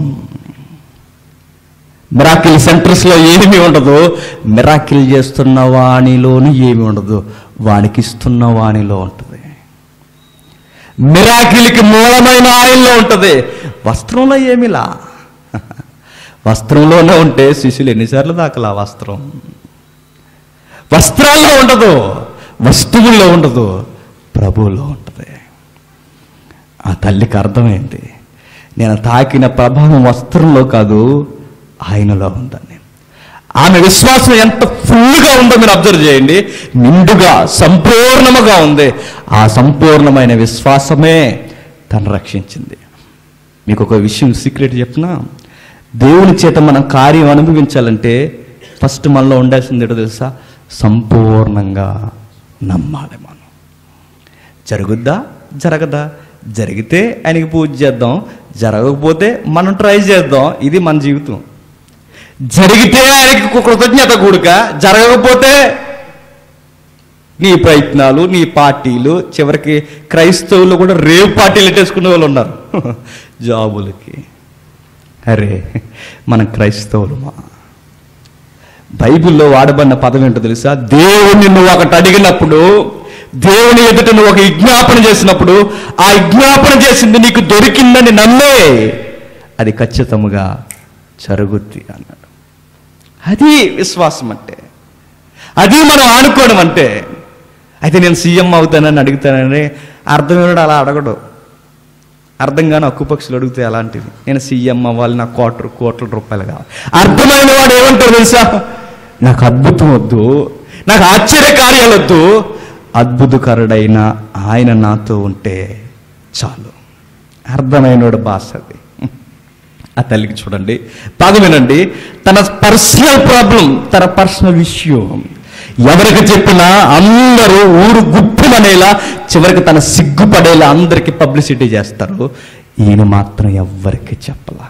మిరాకిల్ సెంటర్స్ లో ఏమీ ఉండదు మిరాకిల్ చేస్తున్న వాణిలోను ఏమి ఉండదు వానికి ఇస్తున్న వాణిలో ఉంటుంది మిరాకిల్కి మూలమైన ఆయిల్లో ఉంటది వస్త్రంలో ఏమిలా వస్త్రంలోనే ఉంటే శిష్యులు ఎన్నిసార్లు దాకలా వస్త్రం వస్త్రాల్లో ఉండదు వస్తువుల్లో ఉండదు ప్రభువులో ఉంటుంది ఆ తల్లికి అర్థమైంది నేను తాకిన ప్రభావం వస్త్రంలో కాదు ఆయనలో ఉందని ఆమె విశ్వాసం ఎంత ఫుల్గా ఉందో మీరు అబ్జర్వ్ చేయండి నిండుగా సంపూర్ణముగా ఉంది ఆ సంపూర్ణమైన విశ్వాసమే తను రక్షించింది మీకు ఒక విషయం సీక్రెట్ చెప్పినా దేవుని చేత మనం కార్యం అనుభవించాలంటే ఫస్ట్ మనలో ఉండాల్సింది ఏంటో తెలుసా సంపూర్ణంగా నమ్మాలి మనం జరుగుద్దా జరగదా జరిగితే ఆయనకి పూజ చేద్దాం జరగకపోతే మనం ట్రై చేద్దాం ఇది మన జీవితం జరిగితే ఆయనకి కృతజ్ఞత కూడక జరగకపోతే నీ ప్రయత్నాలు నీ పార్టీలు చివరికి క్రైస్తవులు కూడా రేవ్ పార్టీలు ఎట్టేసుకునే వాళ్ళు ఉన్నారు జాబులకి అరే మనం క్రైస్తవులమా బైబిల్లో వాడబడిన పదం ఏంటో తెలుసా దేవుణ్ణి నువ్వు ఒకటి అడిగినప్పుడు దేవుని ఎదుట నువ్వు ఒక విజ్ఞాపన చేసినప్పుడు ఆ విజ్ఞాపన చేసింది నీకు దొరికిందని నమ్మే అది ఖచ్చితముగా జరుగుద్ది అన్నాడు అది విశ్వాసం అంటే అది మనం ఆనుకోవడం అంటే అయితే నేను సీఎం అవుతానని అడుగుతానని అర్థమైనడు అలా అడగడు అర్థం కాని అక్కుపక్షులు అడిగితే అలాంటివి నేను సీఎం అవ్వాలి నాకు కోట్ల కోట్ల రూపాయలు కావాలి అర్థమైన వాడు ఏమంటారు తెలుసా నాకు అద్భుతం వద్దు నాకు ఆశ్చర్యకార్యాలు వద్దు అద్భుతకరుడైన ఆయన నాతో ఉంటే చాలు అర్థమైనోడు భాష అది ఆ తల్లికి చూడండి బాగా వినండి తన పర్సనల్ ప్రాబ్లం తన పర్సనల్ విషయం ఎవరికి చెప్పినా అందరూ ఊరు గుప్పుమనేలా చివరికి తన సిగ్గుపడేలా అందరికీ పబ్లిసిటీ చేస్తారు ఈయన మాత్రం ఎవ్వరికి చెప్పలా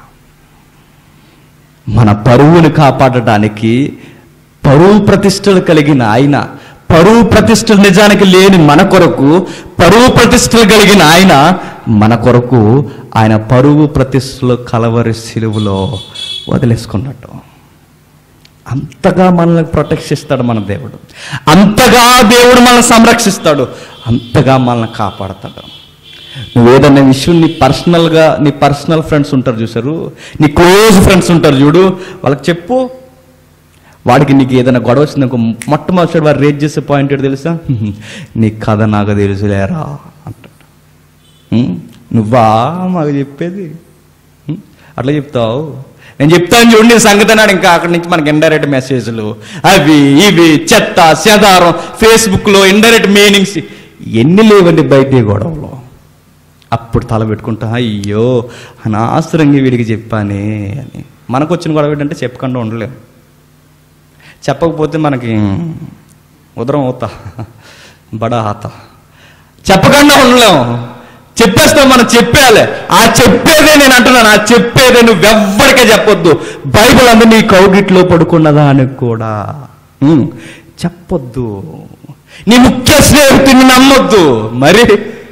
మన పరువును కాపాడటానికి పరువు ప్రతిష్టలు కలిగిన ఆయన పరువు ప్రతిష్టలు నిజానికి లేని మన కొరకు పరువు ప్రతిష్టలు కలిగిన ఆయన మన కొరకు ఆయన పరువు ప్రతిష్టలు కలవరి సిలువలో వదిలేసుకున్నట్టు అంతగా మనల్ని ప్రొటెక్ట్ ఇస్తాడు మన దేవుడు అంతగా దేవుడు మనల్ని సంరక్షిస్తాడు అంతగా మనల్ని కాపాడతాడు నువ్వు ఏదన్నా విషయం నీ పర్సనల్గా నీ పర్సనల్ ఫ్రెండ్స్ ఉంటారు చూసారు నీ క్లోజ్ ఫ్రెండ్స్ ఉంటారు చూడు వాళ్ళకి చెప్పు వాడికి నీకు ఏదైనా గొడవ వచ్చిందనుకో మొట్టమొదటి వాడు రేట్ చేసే పాయింట్ ఏంటో తెలుసా నీ కథ నాకు తెలుసులేరా అంటాడు "హ్మ్? నువ్వా మాకు చెప్పేది హ్మ్? అట్లా చెప్తావు నేను చెప్తాను చూడండి ఈ సంగతి అన్నాడు ఇంకా అక్కడి నుంచి మనకి ఇండైరెక్ట్ మెసేజ్లు అవి ఇవి చెత్త చెదారం ఫేస్బుక్లో ఇండైరెక్ట్ మీనింగ్స్ ఎన్ని లేవండి బయట ఈ గొడవలో అప్పుడు తల పెట్టుకుంటా అయ్యో అనవసరంగా వీడికి చెప్పానే అని మనకు వచ్చిన గొడవ ఏంటంటే చెప్పకుండా ఉండలేము చెప్పకపోతే మనకి ఉదరం అవుతా బడా ఆత చెప్పకుండా ఉండలేము చెప్పేస్తాం మనం చెప్పేయాలి ఆ చెప్పేదే నేను అంటున్నాను ఆ చెప్పేదే నువ్వు ఎవ్వరికే చెప్పొద్దు బైబిల్ అందు నీ కౌగిట్లో పడుకున్నదా అని కూడా ఉమ్, చెప్పొద్దు నీ ముఖ్య స్నేహితుడిని నమ్మొద్దు మరి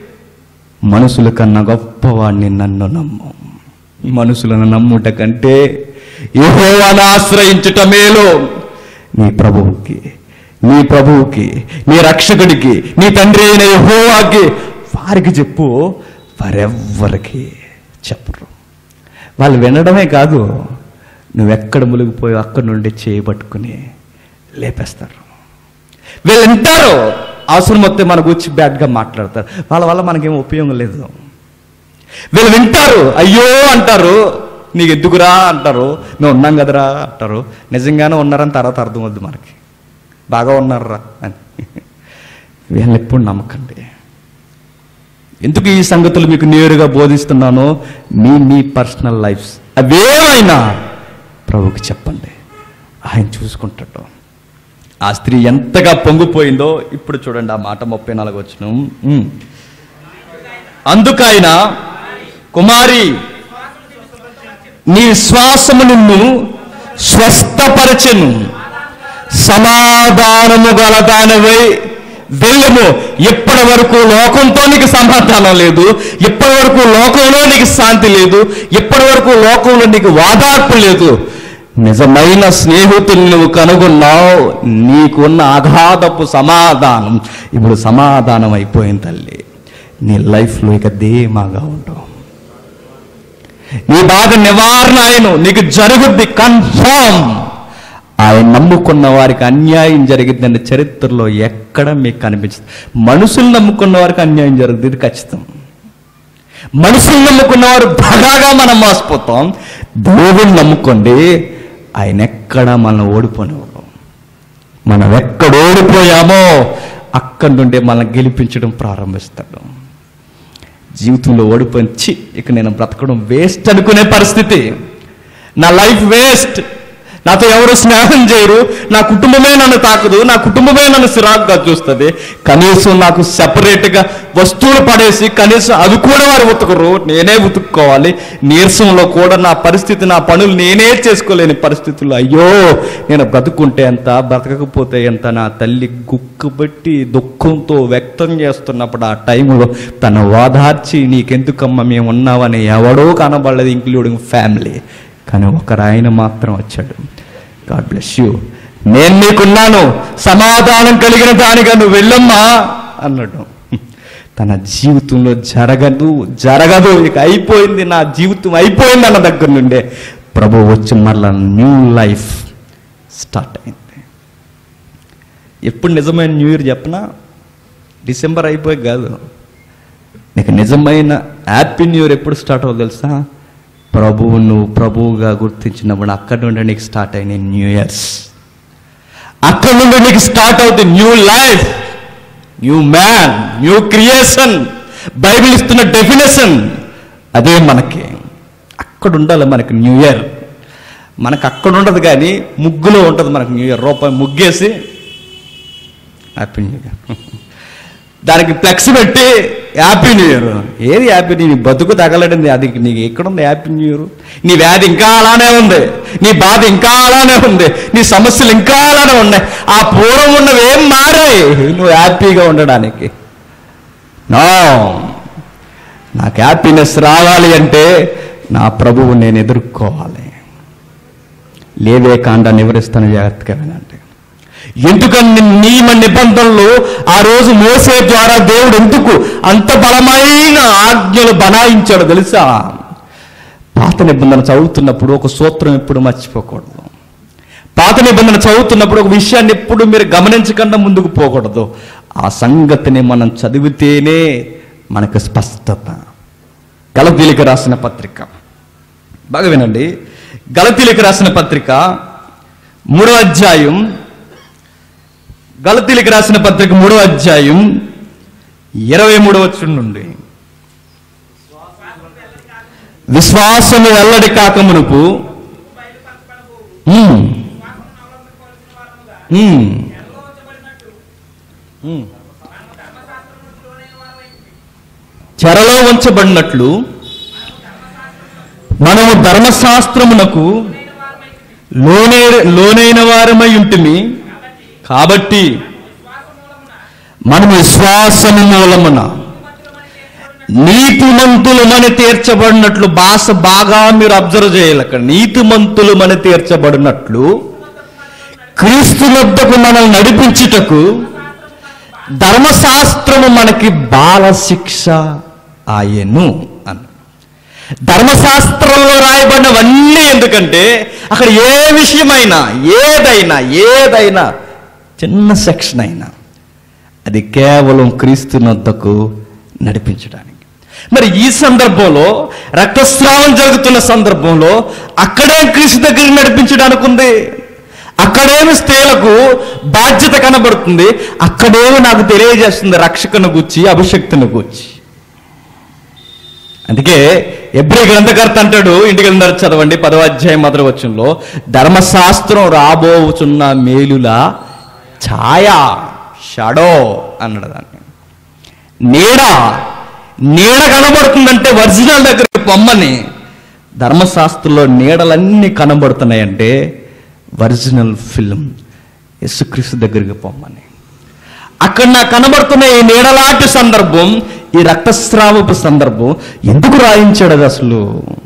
మనుషుల కన్నా గొప్పవాడిని నన్ను నమ్ము మనుషులను నమ్ముట కంటే యెహోవాను ఆశ్రయించుట మేలు నీ ప్రభువుకి నీ ప్రభువుకి నీ రక్షకుడికి నీ తండ్రి అయిన యెహోవాకి వారికి చెప్పు వారెవ్వరికి చెప్పరు వాళ్ళు వినడమే కాదు నువ్వెక్కడ మునిగిపోయి అక్కడి నుండి చేయబట్టుకుని లేపేస్తారు వీళ్ళు వింటారు అవసరం వస్తే మన గురించి బ్యాడ్గా మాట్లాడతారు వాళ్ళ వల్ల మనకేం ఉపయోగం లేదు వీళ్ళు వింటారు అయ్యో అంటారు నీకు ఎందుకురా అంటారు మేము ఉన్నాం కదరా అంటారు నిజంగానే ఉన్నారని తర్వాత అర్థమవుద్ది మనకి బాగా ఉన్నారా అని వీళ్ళని ఎప్పుడు నమ్మకండి ఎందుకు ఈ సంగతులు మీకు నేరుగా బోధిస్తున్నానో మీ మీ పర్సనల్ లైఫ్స్ అవేమైనా ప్రభుకి చెప్పండి ఆయన చూసుకుంటాడు ఆ స్త్రీ ఎంతగా పొంగిపోయిందో ఇప్పుడు చూడండి ఆ మాట ముప్పై నాలుగు వచ్చిన అందుకైన కుమారి నీ శ్వాసము నిన్ను స్వస్థపరచెను సమాధానము గలదానవై వెళ్ళము ఇప్పటి వరకు లోకంతో నీకు సమాధానం లేదు ఇప్పటి వరకు లోకంలో నీకు శాంతి లేదు ఇప్పటి వరకు లోకంలో నీకు వాదార్పు లేదు నిజమైన స్నేహితుల్ని నువ్వు కనుగొన్నావు నీకున్న అగాధపు సమాధానం ఇప్పుడు సమాధానం అయిపోయింది తల్లి నీ లైఫ్లో ఇక ధీమాగా ఉంటావు నీ బాధ నివారణ ఆయన నీకు జరుగుద్ది కన్ఫర్మ్ ఆయన నమ్ముకున్న వారికి అన్యాయం జరిగిద్దని చరిత్రలో ఎక్కడ మీకు కనిపించదు మనుషులు నమ్ముకున్న వారికి అన్యాయం జరుగుతుంది ఇది ఖచ్చితం మనుషులు నమ్ముకున్న వారు బాగా మనం మోసపోతాం దేవుని నమ్ముకోండి ఆయన ఎక్కడ మనం ఓడిపోనివ్వరు మనం ఎక్కడ ఓడిపోయామో అక్కడి నుండి మనం గెలిపించడం ప్రారంభిస్తాడు జీవితంలో ఓడిపోయిన చి ఇక నేను బ్రతకడం వేస్ట్ అనుకునే పరిస్థితి నా లైఫ్ వేస్ట్ నాతో ఎవరు స్నేహం చేయరు నా కుటుంబమే నన్ను తాకదు నా కుటుంబమే నన్ను సిరాకుగా చూస్తుంది కనీసం నాకు సెపరేట్గా వస్తువులు పడేసి కనీసం అవి కూడా వారు ఉతకరు నేనే ఉతుక్కోవాలి నీరసంలో కూడా నా పరిస్థితి నా పనులు నేనే చేసుకోలేని పరిస్థితుల్లో అయ్యో నేను బ్రతుకుంటే ఎంత బ్రతకకపోతే ఎంత నా తల్లి గుక్కుబట్టి దుఃఖంతో వ్యక్తం చేస్తున్నప్పుడు ఆ టైంలో తను వాదార్చి నీకెందుకమ్మ మేము ఉన్నామని ఎవడో కనబడలేదు ఇంక్లూడింగ్ ఫ్యామిలీ కానీ ఒకరు ఆయన మాత్రం వచ్చాడు గాడ్ బ్లెస్ యూ నేను నీకున్నాను సమాధానం కలిగిన దానిగా నువ్వు వెళ్ళమ్మా అన్నాడు తన జీవితంలో జరగదు జరగదు ఇక అయిపోయింది నా జీవితం అయిపోయింది అన్న దగ్గర నుండే ప్రభు వచ్చి మరలా న్యూ లైఫ్ స్టార్ట్ అయింది ఎప్పుడు నిజమైన న్యూ ఇయర్ చెప్పనా డిసెంబర్ అయిపోయి కాదు నీకు నిజమైన హ్యాపీ న్యూ ఇయర్ ఎప్పుడు స్టార్ట్ అవ్వదు తెలుసా ప్రభువు నువ్వు ప్రభువుగా గుర్తించినప్పుడు అక్కడి నుండి నీకు స్టార్ట్ అయిన న్యూ ఇయర్స్ అక్కడి నుండి నీకు స్టార్ట్ అవుతుంది new life new man new creation Bible ఇస్తున్న డెఫినేషన్ అదే మనకి అక్కడ ఉండాలి మనకి న్యూ ఇయర్ మనకు అక్కడ ఉండదు కానీ ముగ్గులో ఉంటుంది మనకు న్యూ ఇయర్ రూపాయి ముగ్గేసి హ్యాపీ న్యూ ఇయర్ దానికి ఫ్లెక్స్ పెట్టి హ్యాపీ న్యూ ఇయర్ ఏది హ్యాపీ న్యూ ఇయర్ బతుకు తగలడింది అది నీకు ఎక్కడుంది హ్యాపీ న్యూ ఇయర్ నీ వ్యాధి ఇంకా అలానే ఉంది నీ బాధ ఇంకా అలానే ఉంది నీ సమస్యలు ఇంకా అలానే ఉన్నాయి ఆ పూర్వం ఉన్నవి ఏం మారాయి నువ్వు హ్యాపీగా ఉండడానికి నో నాకు హ్యాపీనెస్ రావాలి అంటే నా ప్రభువు నేను ఎదుర్కోవాలి లేవే కాండాన్ని వివరిస్తాను జాగ్రత్తగా వినండి ఎందుకని నియమ నిబంధనలు ఆ రోజు మోసే ద్వారా దేవుడు ఎందుకు అంత బలమైన ఆజ్ఞలు బనాయించాడు తెలుసా పాత నిబంధన చదువుతున్నప్పుడు ఒక సూత్రం ఎప్పుడు మర్చిపోకూడదు పాత నిబంధన చదువుతున్నప్పుడు ఒక విషయాన్ని ఎప్పుడు మీరు గమనించకుండా ముందుకు పోకూడదు ఆ సంగతిని మనం చదివితేనే మనకు స్పష్టత గలతీలిక రాసిన పత్రిక బాగా వినండి గలతీలిక రాసిన పత్రిక మూడో అధ్యాయం గలతీలికి రాసిన పత్రిక మూడో అధ్యాయం ఇరవై మూడవ వచ్చుడు నుండి విశ్వాసము వెల్లడి కాకమునుపు ఉమ్, ఉమ్, ఉమ్. చెరలో ఉంచబడినట్లు మనము ధర్మశాస్త్రమునకు లోనే లోనైన వారమై ఉంటుమి కాబట్టి మనము విశ్వాసము మూలమున నీతిమంతులమని తీర్చబడినట్లు భాష బాగా మీరు అబ్జర్వ్ చేయాలి అక్కడ నీతిమంతులమని తీర్చబడినట్లు క్రీస్తు వద్దకు మనల్ని నడిపించుటకు ధర్మశాస్త్రము మనకి బాల శిక్ష ఆయను అన్న ధర్మశాస్త్రంలో రాయబడినవన్నీ ఎందుకంటే అక్కడ ఏ విషయమైనా ఏదైనా ఏదైనా చిన్న సెక్షన్ అయినా అది కేవలం క్రీస్తునొద్దకు నడిపించడానికి మరి ఈ సందర్భంలో రక్తస్రావం జరుగుతున్న సందర్భంలో అక్కడే క్రీస్తు దగ్గరికి నడిపించడానికి ఉంది అక్కడేమి స్త్రీలకు బాధ్యత కనబడుతుంది అక్కడేమి నాకు తెలియజేస్తుంది రక్షకును గుచ్చి అభిషక్తును గుచ్చి అందుకే ఎబ్రి గ్రంథకర్త అంటాడు ఇంటికి వెళ్ళినారు చదవండి పదవ అధ్యాయం మొదటి వచ్చంలో ధర్మశాస్త్రం రాబోచున్న మేలుల ఛాయ షడో అన్నాడు దాన్ని నీడ నీడ కనబడుతుందంటే ఒరిజినల్ దగ్గర పొమ్మని ధర్మశాస్త్రంలో నీడలన్నీ కనబడుతున్నాయంటే ఒరిజినల్ ఫిల్మ్ యేసుక్రీస్తు దగ్గరికి పొమ్మని అక్కడ నాకు కనబడుతున్న ఈ నీడలాంటి సందర్భం ఈ రక్తస్రావపు సందర్భం ఎందుకు రాయించాడు అది అసలు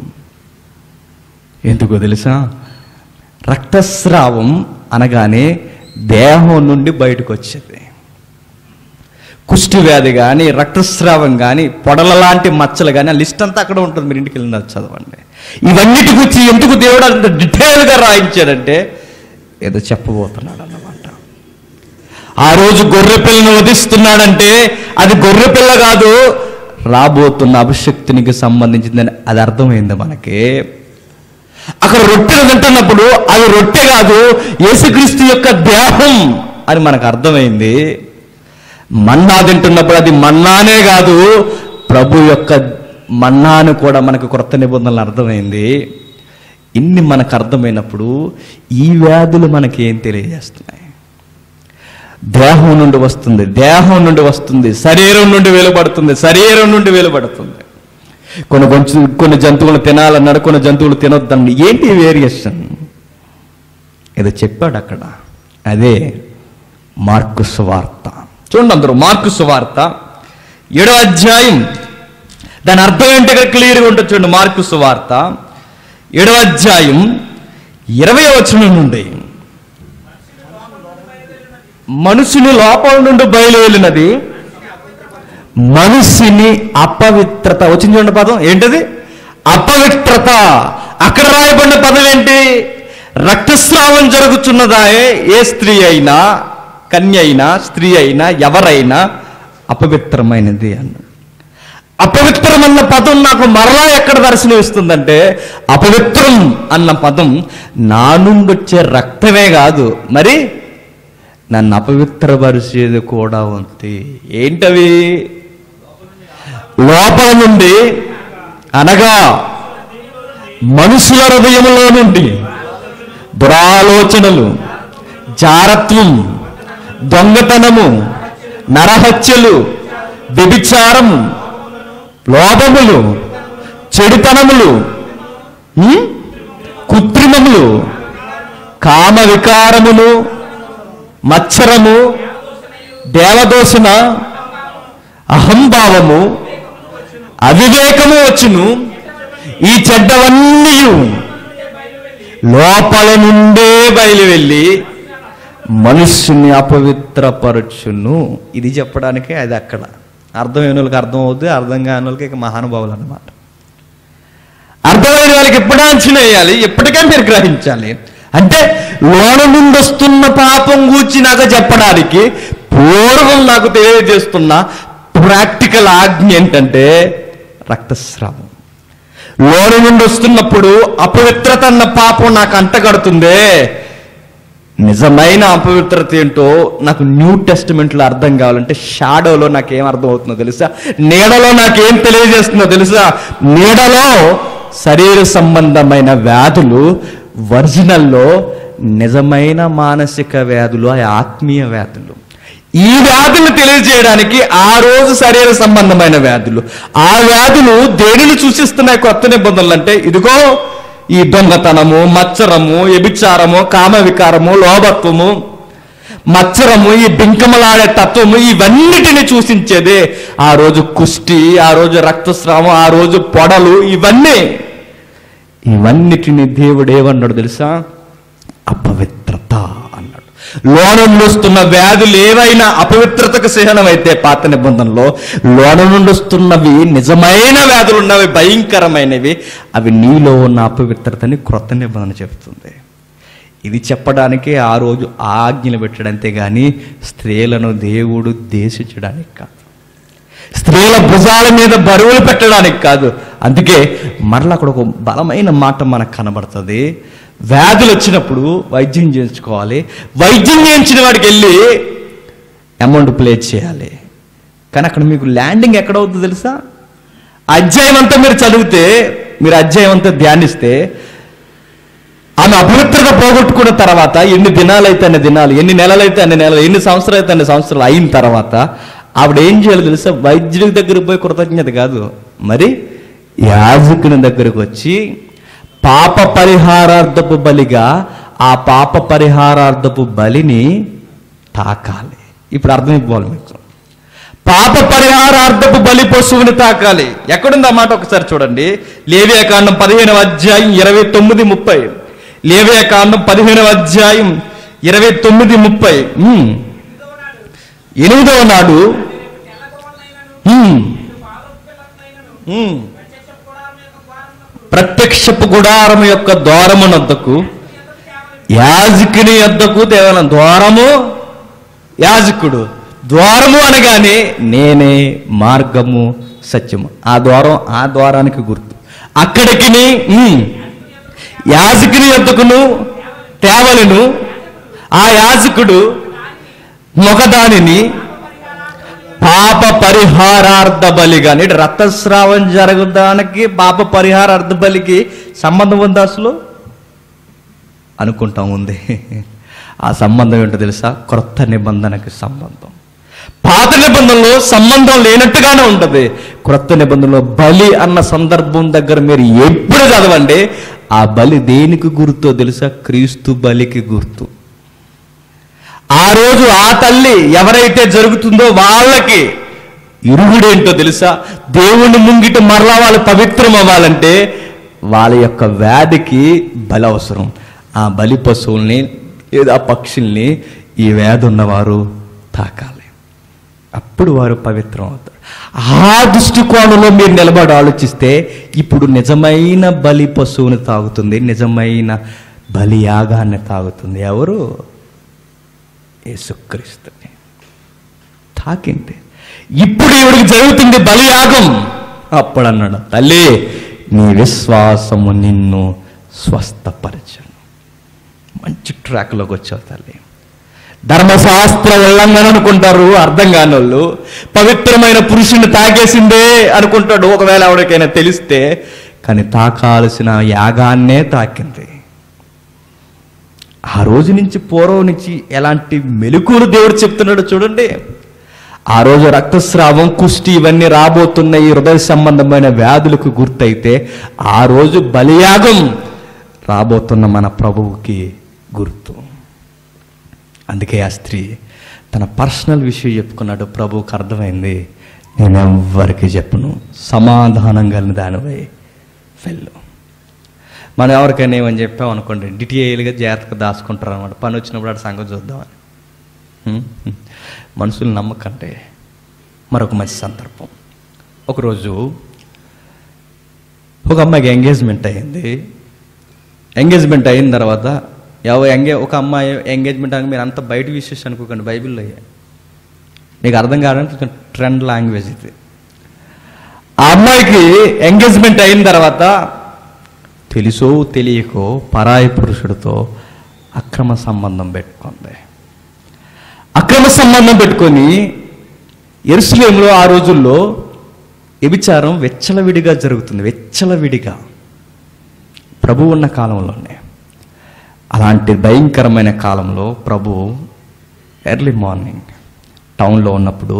ఎందుకో తెలుసా రక్తస్రావం అనగానే దేహం నుండి బయటకు వచ్చేది కుష్టి వ్యాధి కానీ రక్తస్రావం కానీ పొడల లాంటి మచ్చలు కానీ ఆ లిస్ట్ అంతా అక్కడ ఉంటుంది మీరు ఇంటికి వెళ్ళిన చదవండి ఇవన్నిటి గురించి ఎందుకు దేవుడు అంత డీటెయిల్గా రాయించాడంటే ఏదో చెప్పబోతున్నాడు అన్నమాట ఆ రోజు గొర్రె పిల్లను వధిస్తున్నాడంటే అది గొర్రె పిల్ల కాదు రాబోతున్న అభిషక్తునికి సంబంధించిందని అది అర్థమైంది మనకి అక్కడ రొట్టెలు తింటున్నప్పుడు అది రొట్టె కాదు యేసుక్రీస్తు యొక్క దేహం అని మనకు అర్థమైంది మన్నా తింటున్నప్పుడు అది మన్నానే కాదు ప్రభు యొక్క మన్నాను కూడా మనకు క్రొత్త నిబంధనలు అర్థమైంది ఇన్ని మనకు అర్థమైనప్పుడు ఈ వ్యాధులు మనకి ఏం తెలియజేస్తున్నాయి దేహం నుండి వస్తుంది దేహం నుండి వస్తుంది శరీరం నుండి వెలువడుతుంది శరీరం నుండి వెలువడుతుంది కొన్ని కొంచెం కొన్ని జంతువులు తినాలన్నాడు కొన్ని జంతువులు తినొద్దండి ఏంటి వేరియేషన్ ఏదో చెప్పాడు అక్కడ అదే మార్కు సువార్త చూడండి అందరూ మార్కు సువార్త ఏడో అధ్యాయం దాని అర్థం ఏంటి ఇక్కడ క్లియర్గా ఉంటుంది చూడండి మార్కు సువార్త ఏడో అధ్యాయం ఇరవై వచనం నుండి మనుషుని లోపల నుండి బయలువెళ్ళినది మనిషిని అపవిత్రత వచ్చింది చూడండి పదం ఏంటది అపవిత్రత అక్కడ రాయబడిన పదం ఏంటి రక్తస్రావం జరుగుతున్నదాయే ఏ స్త్రీ అయినా కన్య అయినా స్త్రీ అయినా ఎవరైనా అపవిత్రమైనది అన్నాడు అపవిత్రం అన్న పదం నాకు మరలా ఎక్కడ దర్శనం ఇస్తుందంటే అపవిత్రం అన్న పదం నా నుండి వచ్చే రక్తమే కాదు మరి నన్ను అపవిత్రపరిచేది కూడా ఉంది ఏంటవి లోపల నుండి అనగా మనుషుల హృదయంలో నుండి దురాలోచనలు జారత్వం దొంగతనము నరహత్యలు వ్యభిచారము లోపములు చెడుతనములు ఉం? కృత్రిమములు కామ వికారములు మత్సరము దేవదోషణ అహంభావము అవివేకము వచ్చును ఈ చెడ్డవన్నీ లోపల నుండే బయలు వెళ్ళి మనుష్యుని అపవిత్రపరచును ఇది చెప్పడానికే అది అక్కడ అర్థమైన వాళ్ళకి అర్థం అవుతుంది అర్థం కాని వాళ్ళకి ఇక మహానుభావులు అన్నమాట అర్థమైన వాళ్ళకి ఎప్పుడు అంచనా వేయాలి ఎప్పటికే మీరు గ్రహించాలి అంటే లోన నుండి వస్తున్న పాపం గూర్చి నాకు చెప్పడానికి పూర్వం నాకు తెలియజేస్తున్న ప్రాక్టికల్ ఆజ్ఞ ఏంటంటే రక్తస్రావం లోన నుండి వస్తున్నప్పుడు అపవిత్రత అన్న పాపం నాకు అంటగడుతుందే నిజమైన అపవిత్రత ఏంటో నాకు న్యూ టెస్టిమెంట్లో అర్థం కావాలంటే షాడోలో నాకేం అర్థం అవుతుందో తెలుసా నీడలో నాకేం తెలియజేస్తుందో తెలుసా నీడలో శరీర సంబంధమైన వ్యాధులు ఒరిజినల్లో నిజమైన మానసిక వ్యాధులు ఆ ఆత్మీయ వ్యాధులు ఈ వ్యాధులు తెలియజేయడానికి ఆ రోజు శరీర సంబంధమైన వ్యాధులు ఆ వ్యాధులు దేనిని సూచిస్తున్నాయి కొత్త నిబంధనలు అంటే ఇదిగో ఈ దొంగతనము మత్సరము వ్యభిచారము కామ వికారము లోభత్వము మత్సరము ఈ బింకమలాడే తత్వము ఇవన్నిటిని సూచించేదే ఆ రోజు కుష్టి ఆ రోజు రక్తస్రావం ఆ రోజు పొడలు ఇవన్నీ ఇవన్నిటిని దేవుడు ఏమన్నాడు తెలుసా అపవిత్రత అన్నాడు లోన నుండి వస్తున్న వ్యాధులు ఏవైనా అపవిత్రతకు చిహ్నమైతే పాత నిబంధనలో లోన నుండి వస్తున్నవి నిజమైన వ్యాధులు ఉన్నవి భయంకరమైనవి అవి నీలో ఉన్న అపవిత్రతని క్రొత్త నిబంధన చెబుతుంది ఇది చెప్పడానికే ఆ రోజు ఆజ్ఞలు పెట్టడం అంతేగాని స్త్రీలను దేవుడు దేశించడానికి కాదు స్త్రీల భుజాల మీద బరువులు పెట్టడానికి కాదు అందుకే మరలా అక్కడ ఒక బలమైన మాట మనకు కనబడుతుంది వ్యాధులు వచ్చినప్పుడు వైద్యం చేయించుకోవాలి వైద్యం చేయించిన వాడికి వెళ్ళి అమౌంట్ ప్లే చేయాలి కానీ అక్కడ మీకు ల్యాండింగ్ ఎక్కడ అవుతుందో తెలుసా అధ్యాయం అంతా మీరు చదివితే మీరు అధ్యాయం అంతా ధ్యానిస్తే ఆమె అపవిత్రత పోగొట్టుకున్న తర్వాత ఎన్ని దినాలైతే అన్ని దినాలు ఎన్ని నెలలైతే అన్ని నెలలు ఎన్ని సంవత్సరాలు అయితే అన్ని సంవత్సరాలు అయిన తర్వాత ఆవిడ ఏం చేయాలి తెలుసా వైద్యుడి దగ్గరికి పోయి కృతజ్ఞత కాదు మరి యాజకుని దగ్గరకు వచ్చి పాప పరిహారార్థపు బలిగా ఆ పాప పరిహారార్థపు బలిని తాకాలి ఇప్పుడు అర్థమైపోవాలి మీకు పాప పరిహారార్థపు బలి పశువుని తాకాలి ఎక్కడుంది ఆ మాట ఒకసారి చూడండి లేవియా కాండం పదిహేనవ అధ్యాయం ఇరవై తొమ్మిది ముప్పై లేవియా కాండం పదిహేనవ అధ్యాయం ఇరవై తొమ్మిది ముప్పై ఉమ్. ఎనిమిదవ నాడు ఉమ్. ఉమ్. ప్రత్యక్షపు గుడారం యొక్క ద్వారమునొద్దకు యాజకుని యొద్దకు దేవన ద్వారము యాజకుడు ద్వారము అనగానే నేనే మార్గము సత్యము ఆ ద్వారం ఆ ద్వారానికి గుర్తు అక్కడికి యాజకుని యొద్దకును తేవలను ఆ యాజకుడు మొగదానిని పాప పరిహారార్థ బలిగా అంటే రక్తస్రావం జరగడానికి పాప పరిహారార్థ బలికి సంబంధం ఉందా అసలు అనుకుంటాం ఉంది ఆ సంబంధం ఏంటో తెలుసా క్రొత్త నిబంధనకి సంబంధం పాత నిబంధనలో సంబంధం లేనట్టుగానే ఉంటుంది క్రొత్త నిబంధనలో బలి అన్న సందర్భం దగ్గర మీరు ఎప్పుడు చదవండి ఆ బలి దేనికి గుర్తో తెలుసా క్రీస్తు బలికి గుర్తు ఆ రోజు ఆ తల్లి ఎవరైతే జరుగుతుందో వాళ్ళకి ఇరుగుడేంటో తెలుసా దేవుని ముంగిట మరలా వాళ్ళు పవిత్రం అవ్వాలంటే వాళ్ళ యొక్క వ్యాధికి బలి అవసరం ఆ బలి పశువుల్ని లేదా పక్షుల్ని ఈ వ్యాధి ఉన్నవారు తాకాలి అప్పుడు వారు పవిత్రం అవుతారు ఆ దృష్టికోణంలో మీరు నిలబడి ఆలోచిస్తే ఇప్పుడు నిజమైన బలి పశువుని తాగుతుంది నిజమైన బలి యాగాన్ని తాగుతుంది ఎవరు యేసుక్రీస్తుని తాకింది ఇప్పుడు ఇవిడికి జరుగుతుంది బలియాగం అప్పుడు అన్నాడు తల్లి నీ విశ్వాసము నిన్ను స్వస్థపరచను మంచి ట్రాక్లోకి వచ్చావు తల్లి ధర్మశాస్త్ర ఉల్లంఘన అనుకుంటారు అర్థం కాని వాళ్ళు పవిత్రమైన పురుషుని తాకేసిందే అనుకుంటాడు ఒకవేళ ఎవరికైనా తెలిస్తే కానీ తాకాల్సిన యాగాన్నే తాకింది ఆ రోజు నుంచి పూర్వం నుంచి ఎలాంటి మెలకువలు దేవుడు చెప్తున్నాడు చూడండి ఆ రోజు రక్తస్రావం కుష్టి ఇవన్నీ రాబోతున్న ఈ హృదయ సంబంధమైన వ్యాధులకు గుర్తయితే ఆ రోజు బలియాగం రాబోతున్న మన ప్రభువుకి గుర్తు అందుకే ఆ స్త్రీ తన పర్సనల్ విషయం చెప్పుకున్నాడు ప్రభువుకి అర్థమైంది నేను ఎవ్వరికి చెప్పను సమాధానం కలిగిన దానివై వెళ్ళు మనం ఎవరికైనా ఏమని చెప్పాం అనుకోండి డిటిఐలుగా జాగ్రత్తగా దాచుకుంటారు అనమాట పని వచ్చినప్పుడు అటు సంగతి చూద్దామని హ్మ్? మనుషులు నమ్మకంటే మరొక మంచి సందర్భం ఒకరోజు ఒక అమ్మాయికి ఎంగేజ్మెంట్ అయింది ఎంగేజ్మెంట్ అయిన తర్వాత ఎవ ఎంగే ఒక అమ్మాయి ఎంగేజ్మెంట్ అని మీరు అంత బయట విషయస్ అనుకోకండి బైబిల్లో అయ్యాయి నీకు అర్థం కావడానికి కొంచెం ట్రెండ్ లాంగ్వేజ్ ఇది ఆ అమ్మాయికి ఎంగేజ్మెంట్ అయిన తర్వాత తెలుసో తెలియకో పరాయి పురుషుడితో అక్రమ సంబంధం పెట్టుకుంది అక్రమ సంబంధం పెట్టుకొని ఎరుసలేంలో ఆ రోజుల్లో వ్యభిచారం వెచ్చలవిడిగా జరుగుతుంది వెచ్చలవిడిగా ప్రభు ఉన్న కాలంలోనే అలాంటి భయంకరమైన కాలంలో ప్రభు ఎర్లీ మార్నింగ్ టౌన్లో ఉన్నప్పుడు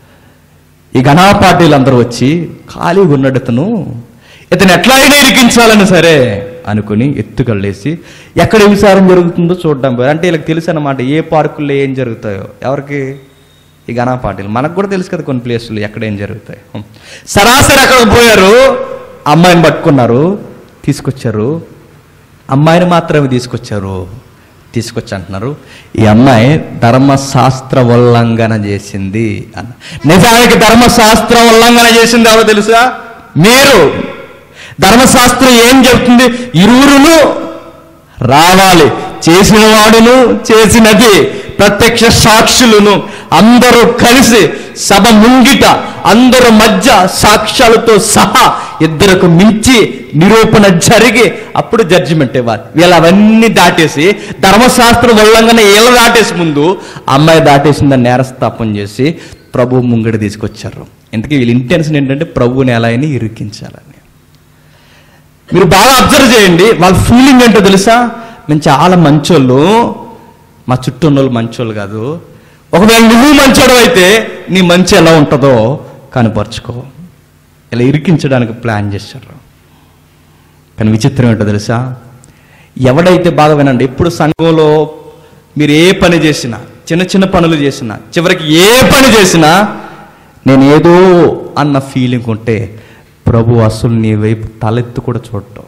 ఈ గణా పార్టీలు అందరూ వచ్చి ఖాళీగా ఉన్నాడు ఇతను ఇతను ఎట్లా అయినా ఇరికించాలని సరే అనుకుని ఎత్తుకళ్ళేసి ఎక్కడ విచారం జరుగుతుందో చూడడం పోయి అంటే వీళ్ళకి తెలుసు అన్నమాట ఏ పార్కుల్లో ఏం జరుగుతాయో ఎవరికి ఈ గణా పార్టీలు మనకు కూడా తెలుసు కదా కొన్ని ప్లేసులు ఎక్కడ ఏం జరుగుతాయి సరాసరి అక్కడ పోయారు అమ్మాయిని పట్టుకున్నారు తీసుకొచ్చారు అమ్మాయిని మాత్రమే తీసుకొచ్చారు తీసుకొచ్చి అంటున్నారు ఈ అమ్మాయి ధర్మశాస్త్ర ఉల్లంఘన చేసింది అన్న నిజానికి ధర్మశాస్త్ర ఉల్లంఘన చేసింది ఎవరో తెలుసా మీరు ధర్మశాస్త్రం ఏం చెబుతుంది ఇరువురును రావాలి చేసిన వాడును చేసినది ప్రత్యక్ష సాక్షులను అందరూ కలిసి సభ ముంగిట అందరు మధ్య సాక్ష్యాలతో సహా ఇద్దరికి మించి నిరూపణ జరిగి అప్పుడు జడ్జిమెంట్ ఇవ్వాలి వీళ్ళు అవన్నీ దాటేసి ధర్మశాస్త్ర ఉల్లంఘన వీళ్ళు దాటేసి ముందు అమ్మాయి దాటేసిందని నేరస్థాపన చేసి ప్రభు ముంగడి తీసుకొచ్చారు ఇంతకీ వీళ్ళ ఇంటెన్షన్ ఏంటంటే ప్రభువుని ఎలా అయినా ఇరికించాలని మీరు బాగా అబ్జర్వ్ చేయండి వాళ్ళ ఫీలింగ్ ఏంటో తెలుసా మేము చాలా మంచోళ్ళు మా చుట్టూ ఉన్న వాళ్ళు మంచోళ్ళు కాదు ఒకవేళ నువ్వు మంచోడు అయితే నీ మంచి ఎలా ఉంటుందో కనపరుచుకో ఇలా ఇరికించడానికి ప్లాన్ చేశారు కానీ విచిత్రం ఏంటో తెలుసా ఎవడైతే బాగా వినండి ఎప్పుడు సంఘంలో మీరు ఏ పని చేసినా చిన్న చిన్న పనులు చేసినా చివరికి ఏ పని చేసినా నేను ఏదో అన్న ఫీలింగ్ ఉంటే ప్రభు అసలు నీ వైపు తలెత్తు కూడా చూడటం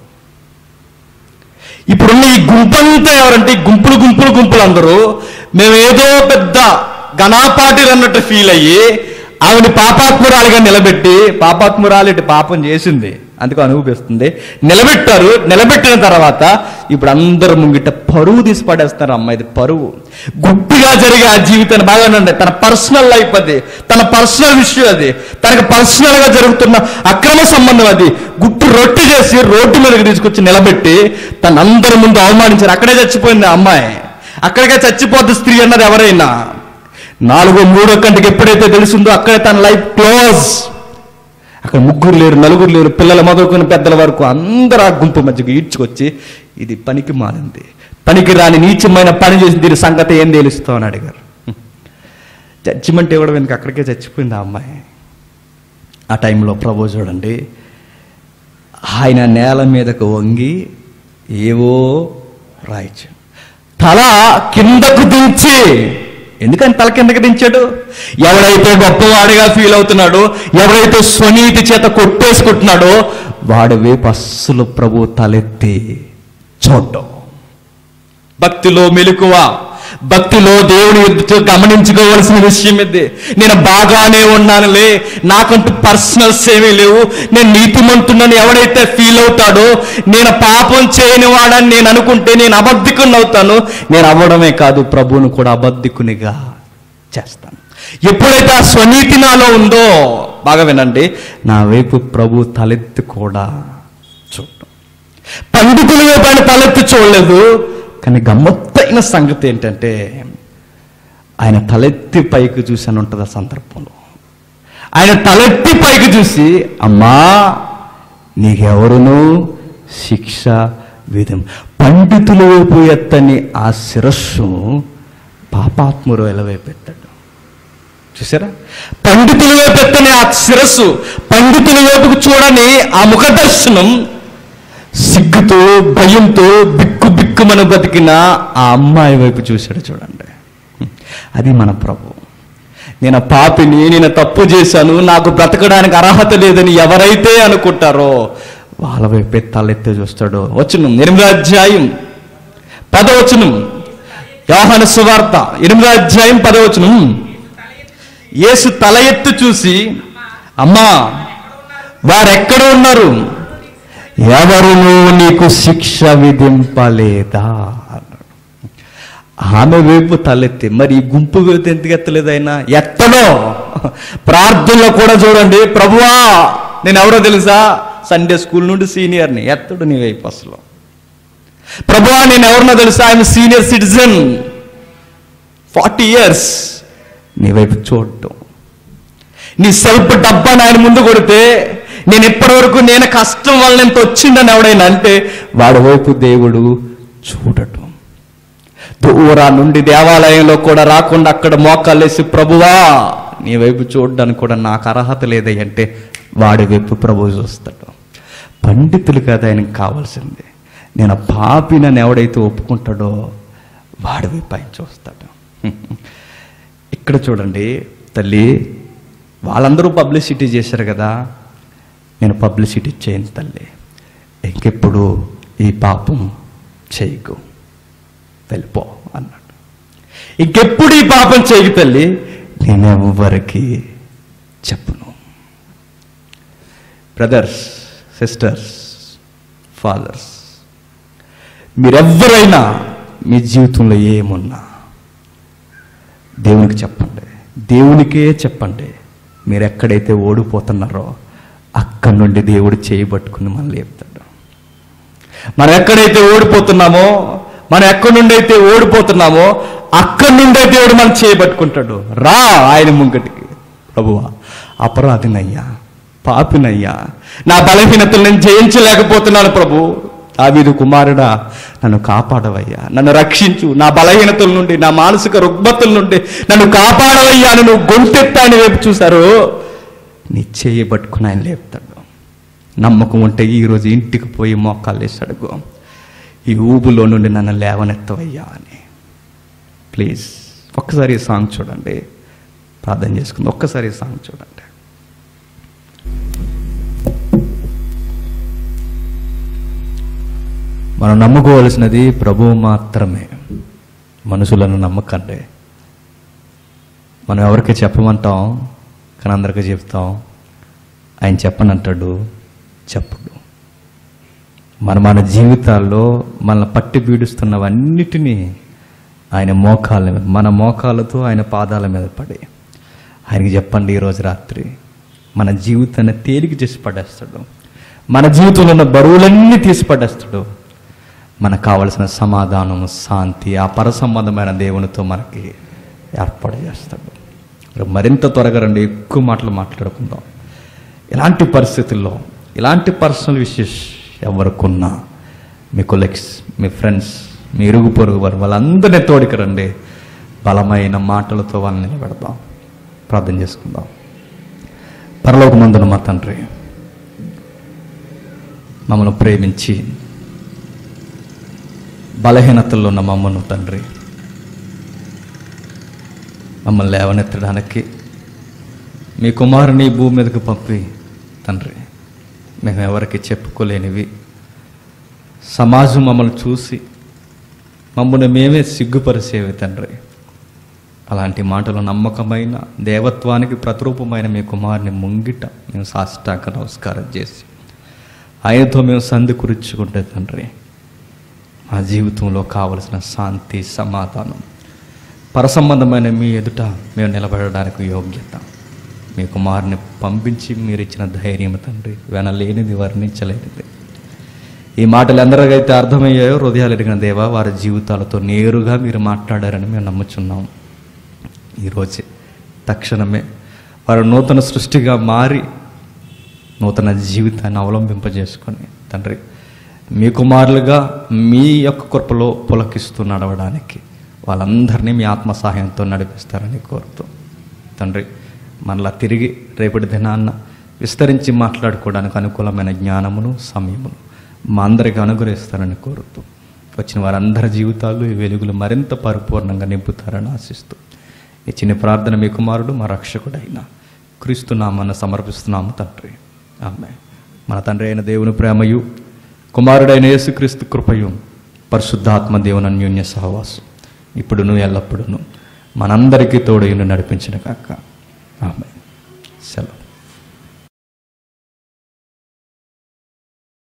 ఇప్పుడున్న ఈ గుంపంతా ఎవరంటే ఈ గుంపులు గుంపులు గుంపులు అందరూ మేము ఏదో పెద్ద ఘనాపాటిలు అన్నట్టు ఫీల్ అయ్యి ఆవిడ పాపాత్మురాలుగా నిలబెట్టి పాపాత్మురాలు ఇటు పాపం చేసింది అందుకు అనుభవిస్తుంది నిలబెట్టారు నిలబెట్టిన తర్వాత ఇప్పుడు అందరు ముంగిట పరువు తీసి పడేస్తారు అమ్మాయిది పరువు గుప్పిగా జరిగే ఆ జీవితాన్ని బాగా ఉండండి తన పర్సనల్ లైఫ్ అది తన పర్సనల్ విషయం అది తనకు పర్సనల్ గా జరుగుతున్న అక్రమ సంబంధం అది గుట్టు రొట్టె చేసి రోడ్డు మీదకి తీసుకొచ్చి నిలబెట్టి తన అందరి ముందు అవమానించారు అక్కడే చచ్చిపోయింది ఆ అమ్మాయి అక్కడికే చచ్చిపోద్ది స్త్రీ అన్నది ఎవరైనా నాలుగో మూడో కంటికి ఎప్పుడైతే తెలిసిందో అక్కడే తన లైఫ్ క్లోజ్ అక్కడ ముగ్గురు లేరు నలుగురు లేరు పిల్లల మొదలుకొని పెద్దల వరకు అందరూ ఆ గుంపు మధ్యకి ఈడ్చుకొచ్చి ఇది పనికి మారింది పనికి రాని నీచమైన పని చేసి దీని సంగతి ఏం తెలుస్తావు అని అడిగారు జడ్జిమెంట్ ఇవ్వడం ఎందుకు అక్కడికే చచ్చిపోయింది ఆ అమ్మాయి ఆ టైంలో ప్రభు చూడండి ఆయన నేల మీదకు వంగి ఏవో రాయచ్చు తల కిందకు దించి ఎందుకని తల కిందకి దించాడు ఎవడైతే గొప్పవాడిగా ఫీల్ అవుతున్నాడో ఎవడైతే స్వనీతి చేత కొట్టేసుకుంటున్నాడో వాడి వైపు అస్సలు ప్రభు తలెత్తి చూడటం భక్తిలో మెలకువ భక్తిలో దేవుని ఎదుట గమనించుకోవలసిన విషయం ఇది నేను బాగానే ఉన్నానులే నాకంటూ పర్సనల్స్ ఏమీ లేవు నేను నీతిమంతున్నని ఎవడైతే ఫీల్ అవుతాడో నేను పాపం చేయని వాడని నేను అనుకుంటే నేను అబద్ధికుని అవుతాను నేను అవ్వడమే కాదు ప్రభువును కూడా అబద్ధికునిగా చేస్తాను ఎప్పుడైతే ఆ స్వనీతి నాలో ఉందో బాగా వినండి నా వైపు ప్రభు తలెత్తి కూడా చూడటం పండితుల వైపు ఆయన తలెత్తి చూడలేదు కానీ గమ్మత్తైన సంగతి ఏంటంటే ఆయన తలెత్తి పైకి చూసాను ఉంటుంది ఆ సందర్భంలో ఆయన తలెత్తి పైకి చూసి అమ్మా నీకెవరును శిక్ష విధం పండితుల వైపు ఎత్తని ఆ శిరస్సు పాపాత్మురు వైపు ఎత్తాడు చూసారా పండితుల వైపు ఎత్తని ఆ శిరస్సు పండితుల వైపుకు చూడని ఆ ముఖ దర్శనం సిగ్గుతో భయంతో బిక్కు బిక్కుమని బతికిన ఆ అమ్మాయి వైపు చూశాడు చూడండి అది మన ప్రభు నేను ఆ పాపిని నేను తప్పు చేశాను నాకు బ్రతకడానికి అర్హత లేదని ఎవరైతే అనుకుంటారో వాళ్ళ వైపే తలెత్తి చూస్తాడు వచ్చును ఎనిమిదో అధ్యాయం పదవచనం యోహాను సువార్త ఎనిమిదో అధ్యాయం పదవచనం యేసు తల ఎత్తు చూసి అమ్మా వారెక్కడ ఉన్నారు ఎవరును నీకు శిక్ష విధింపలేదా అన్నాడు ఆమె వైపు తలెత్తి మరి ఈ గుంపు వైపు ఎందుకు ఎత్తలేదు ఆయన ఎత్తలో ప్రార్థనలో కూడా చూడండి ప్రభువా నేను ఎవరో తెలుసా సండే స్కూల్ నుండి సీనియర్ని ఎత్తడు నీ వైపు అసలు ప్రభువా నేను ఎవరినో తెలుసా ఆయన సీనియర్ సిటిజన్ ఫార్టీ ఇయర్స్ నీ వైపు చూడటం నీ సెల్ఫ్ డబ్బాని ఆయన ముందు కొడితే నేను ఇప్పటి వరకు నేను కష్టం వల్ల ఎంత వచ్చిందని ఎవడైనా అంటే వాడి వైపు దేవుడు చూడటం దూరా నుండి దేవాలయంలో కూడా రాకుండా అక్కడ మోకాలేసి ప్రభువా నీ వైపు చూడడానికి కూడా నాకు అర్హత లేదే అంటే వాడి వైపు ప్రభువు చూస్తాడు పండితులు కదా ఆయనకు కావాల్సింది నేను పాపినని ఎవడైతే ఒప్పుకుంటాడో వాడి వైపు ఆయన చూస్తాడు ఇక్కడ చూడండి తల్లి వాళ్ళందరూ పబ్లిసిటీ చేశారు కదా నేను పబ్లిసిటీ చేయను తల్లి ఇంకెప్పుడు ఈ పాపం చేయకు వెళ్ళిపో అన్నాడు ఇంకెప్పుడు ఈ పాపం చేయకు తల్లి నేనెవ్వరికి చెప్పును బ్రదర్స్ సిస్టర్స్ ఫాదర్స్ మీరెవ్వరైనా మీ జీవితంలో ఏమున్నా దేవునికి చెప్పండి దేవునికే చెప్పండి మీరు ఎక్కడైతే ఓడిపోతున్నారో అక్కడి నుండి దేవుడు చేయబట్టుకుని మనల్ని లేపుతాడు మనం ఎక్కడైతే ఓడిపోతున్నామో మనం ఎక్కడి నుండి అయితే ఓడిపోతున్నామో అక్కడి నుండే దేవుడు మనం చేయబట్టుకుంటాడు రా ఆయన ముంగటికి ప్రభువా అపరాధినయ్యా పాపినయ్యా నా బలహీనతలు నేను జయించలేకపోతున్నాను ప్రభు దావీదు కుమారుడా నన్ను కాపాడవయ్యా నన్ను రక్షించు నా బలహీనతల నుండి నా మానసిక రుగ్మతుల నుండి నన్ను కాపాడవయ్యా అని నువ్వు గొంతెత్తాని వైపు చూశారు నీ చేయి పట్టుకుని ఆయన లేపుతాడు నమ్మకం ఉంటే ఈరోజు ఇంటికి పోయి మోకాలు వేసాడు ఈ ఊబులో నుండి నన్ను లేవనెత్తవయ్యా అని ప్లీజ్ ఒక్కసారి ఈ సాంగ్ చూడండి ప్రార్థన చేసుకుంది ఒక్కసారి ఈ సాంగ్ చూడండి మనం నమ్ముకోవలసినది ప్రభువు మాత్రమే మనుషులను నమ్మకండి మనం ఎవరికి చెప్పమంటాం కానీ అందరికీ చెప్తాం ఆయన చెప్పనంటాడు చెప్పడు మన మన జీవితాల్లో మనల్ని పట్టి పీడిస్తున్నవన్నిటినీ ఆయన మోకాళ్ళ మీద మన మోకాళ్ళతో ఆయన పాదాల మీద పడి ఆయనకి చెప్పండి ఈరోజు రాత్రి మన జీవితాన్ని తేలిక చేసి పడేస్తాడు మన జీవితంలో ఉన్న బరువులన్నీ తీసి పడేస్తాడు మనకు కావలసిన సమాధానము శాంతి ఆ పరసంబంధమైన దేవునితో మనకి ఏర్పాటు చేస్తాడు మరి మరింత త్వరగా రండి ఎక్కువ మాటలు మాట్లాడుకుందాం ఇలాంటి పరిస్థితుల్లో ఇలాంటి పర్సనల్ విషయస్ ఎవరికున్నా మీ కొలెక్స్ మీ ఫ్రెండ్స్ మీ ఇరుగు పొరుగు వారు వాళ్ళందరినీ తోడికి రండి బలమైన మాటలతో వాళ్ళని నిలబెడదాం ప్రార్థన చేసుకుందాం పరలోకమందున మా తండ్రి మమ్మల్ని ప్రేమించి బలహీనతల్లో ఉన్న మమ్మను తండ్రి మమ్మల్ని లేవనెత్తడానికి మీ కుమారుని ఈ భూమి మీదకి పంపి తండ్రి మేము ఎవరికి చెప్పుకోలేనివి సమాజం మమ్మల్ని చూసి మమ్మల్ని మేమే సిగ్గుపరిచేవి తండ్రి అలాంటి మాటలు నమ్మకమైన దేవత్వానికి ప్రతిరూపమైన మీ కుమారుని ముంగిట మేము సాష్టాంగ నమస్కారం చేసి ఆయనతో మేము సంధి కురుచుకుంటే తండ్రి మా జీవితంలో కావలసిన శాంతి సమాధానం పరసంబంధమైన మీ ఎదుట మేము నిలబడడానికి యోగ్యత మీ కుమారుని పంపించి మీరు ఇచ్చిన ధైర్యం తండ్రి వెనలేనిది వర్ణించలేనిది ఈ మాటలు ఎందరికైతే అర్థమయ్యాయో హృదయాలు ఎరిగిన దేవా వారి జీవితాలతో నేరుగా మీరు మాట్లాడారని మేము నమ్ముచున్నాం ఈరోజే తక్షణమే వారు నూతన సృష్టిగా మారి నూతన జీవితాన్ని అవలంబింపజేసుకొని తండ్రి మీ కుమారులుగా మీ యొక్క కృపలో పులకిస్తూ నడవడానికి వాళ్ళందరినీ మీ ఆత్మ సహాయంతో నడిపిస్తారని కోరుతూ తండ్రి మరలా తిరిగి రేపటి దినాన్న విస్తరించి మాట్లాడుకోవడానికి అనుకూలమైన జ్ఞానమును సమయమును మా అందరికి అనుగ్రహిస్తారని కోరుతూ వచ్చిన వారందరి జీవితాలు ఈ వెలుగులు మరింత పరిపూర్ణంగా నింపుతారని ఆశిస్తూ ఈ చిన్న ప్రార్థన మీ కుమారుడు మా రక్షకుడైన క్రీస్తు నామాన్ని సమర్పిస్తున్నాము తండ్రి ఆమె మన తండ్రి అయిన దేవుని ప్రేమయు కుమారుడైన యేసుక్రీస్తు కృపయు పరిశుద్ధాత్మ దేవుని అన్యోన్య సహవాసం ఇప్పుడును ఎల్లప్పుడును మనందరికీ తోడైన నడిపించిన కాక ఆమె సెలవు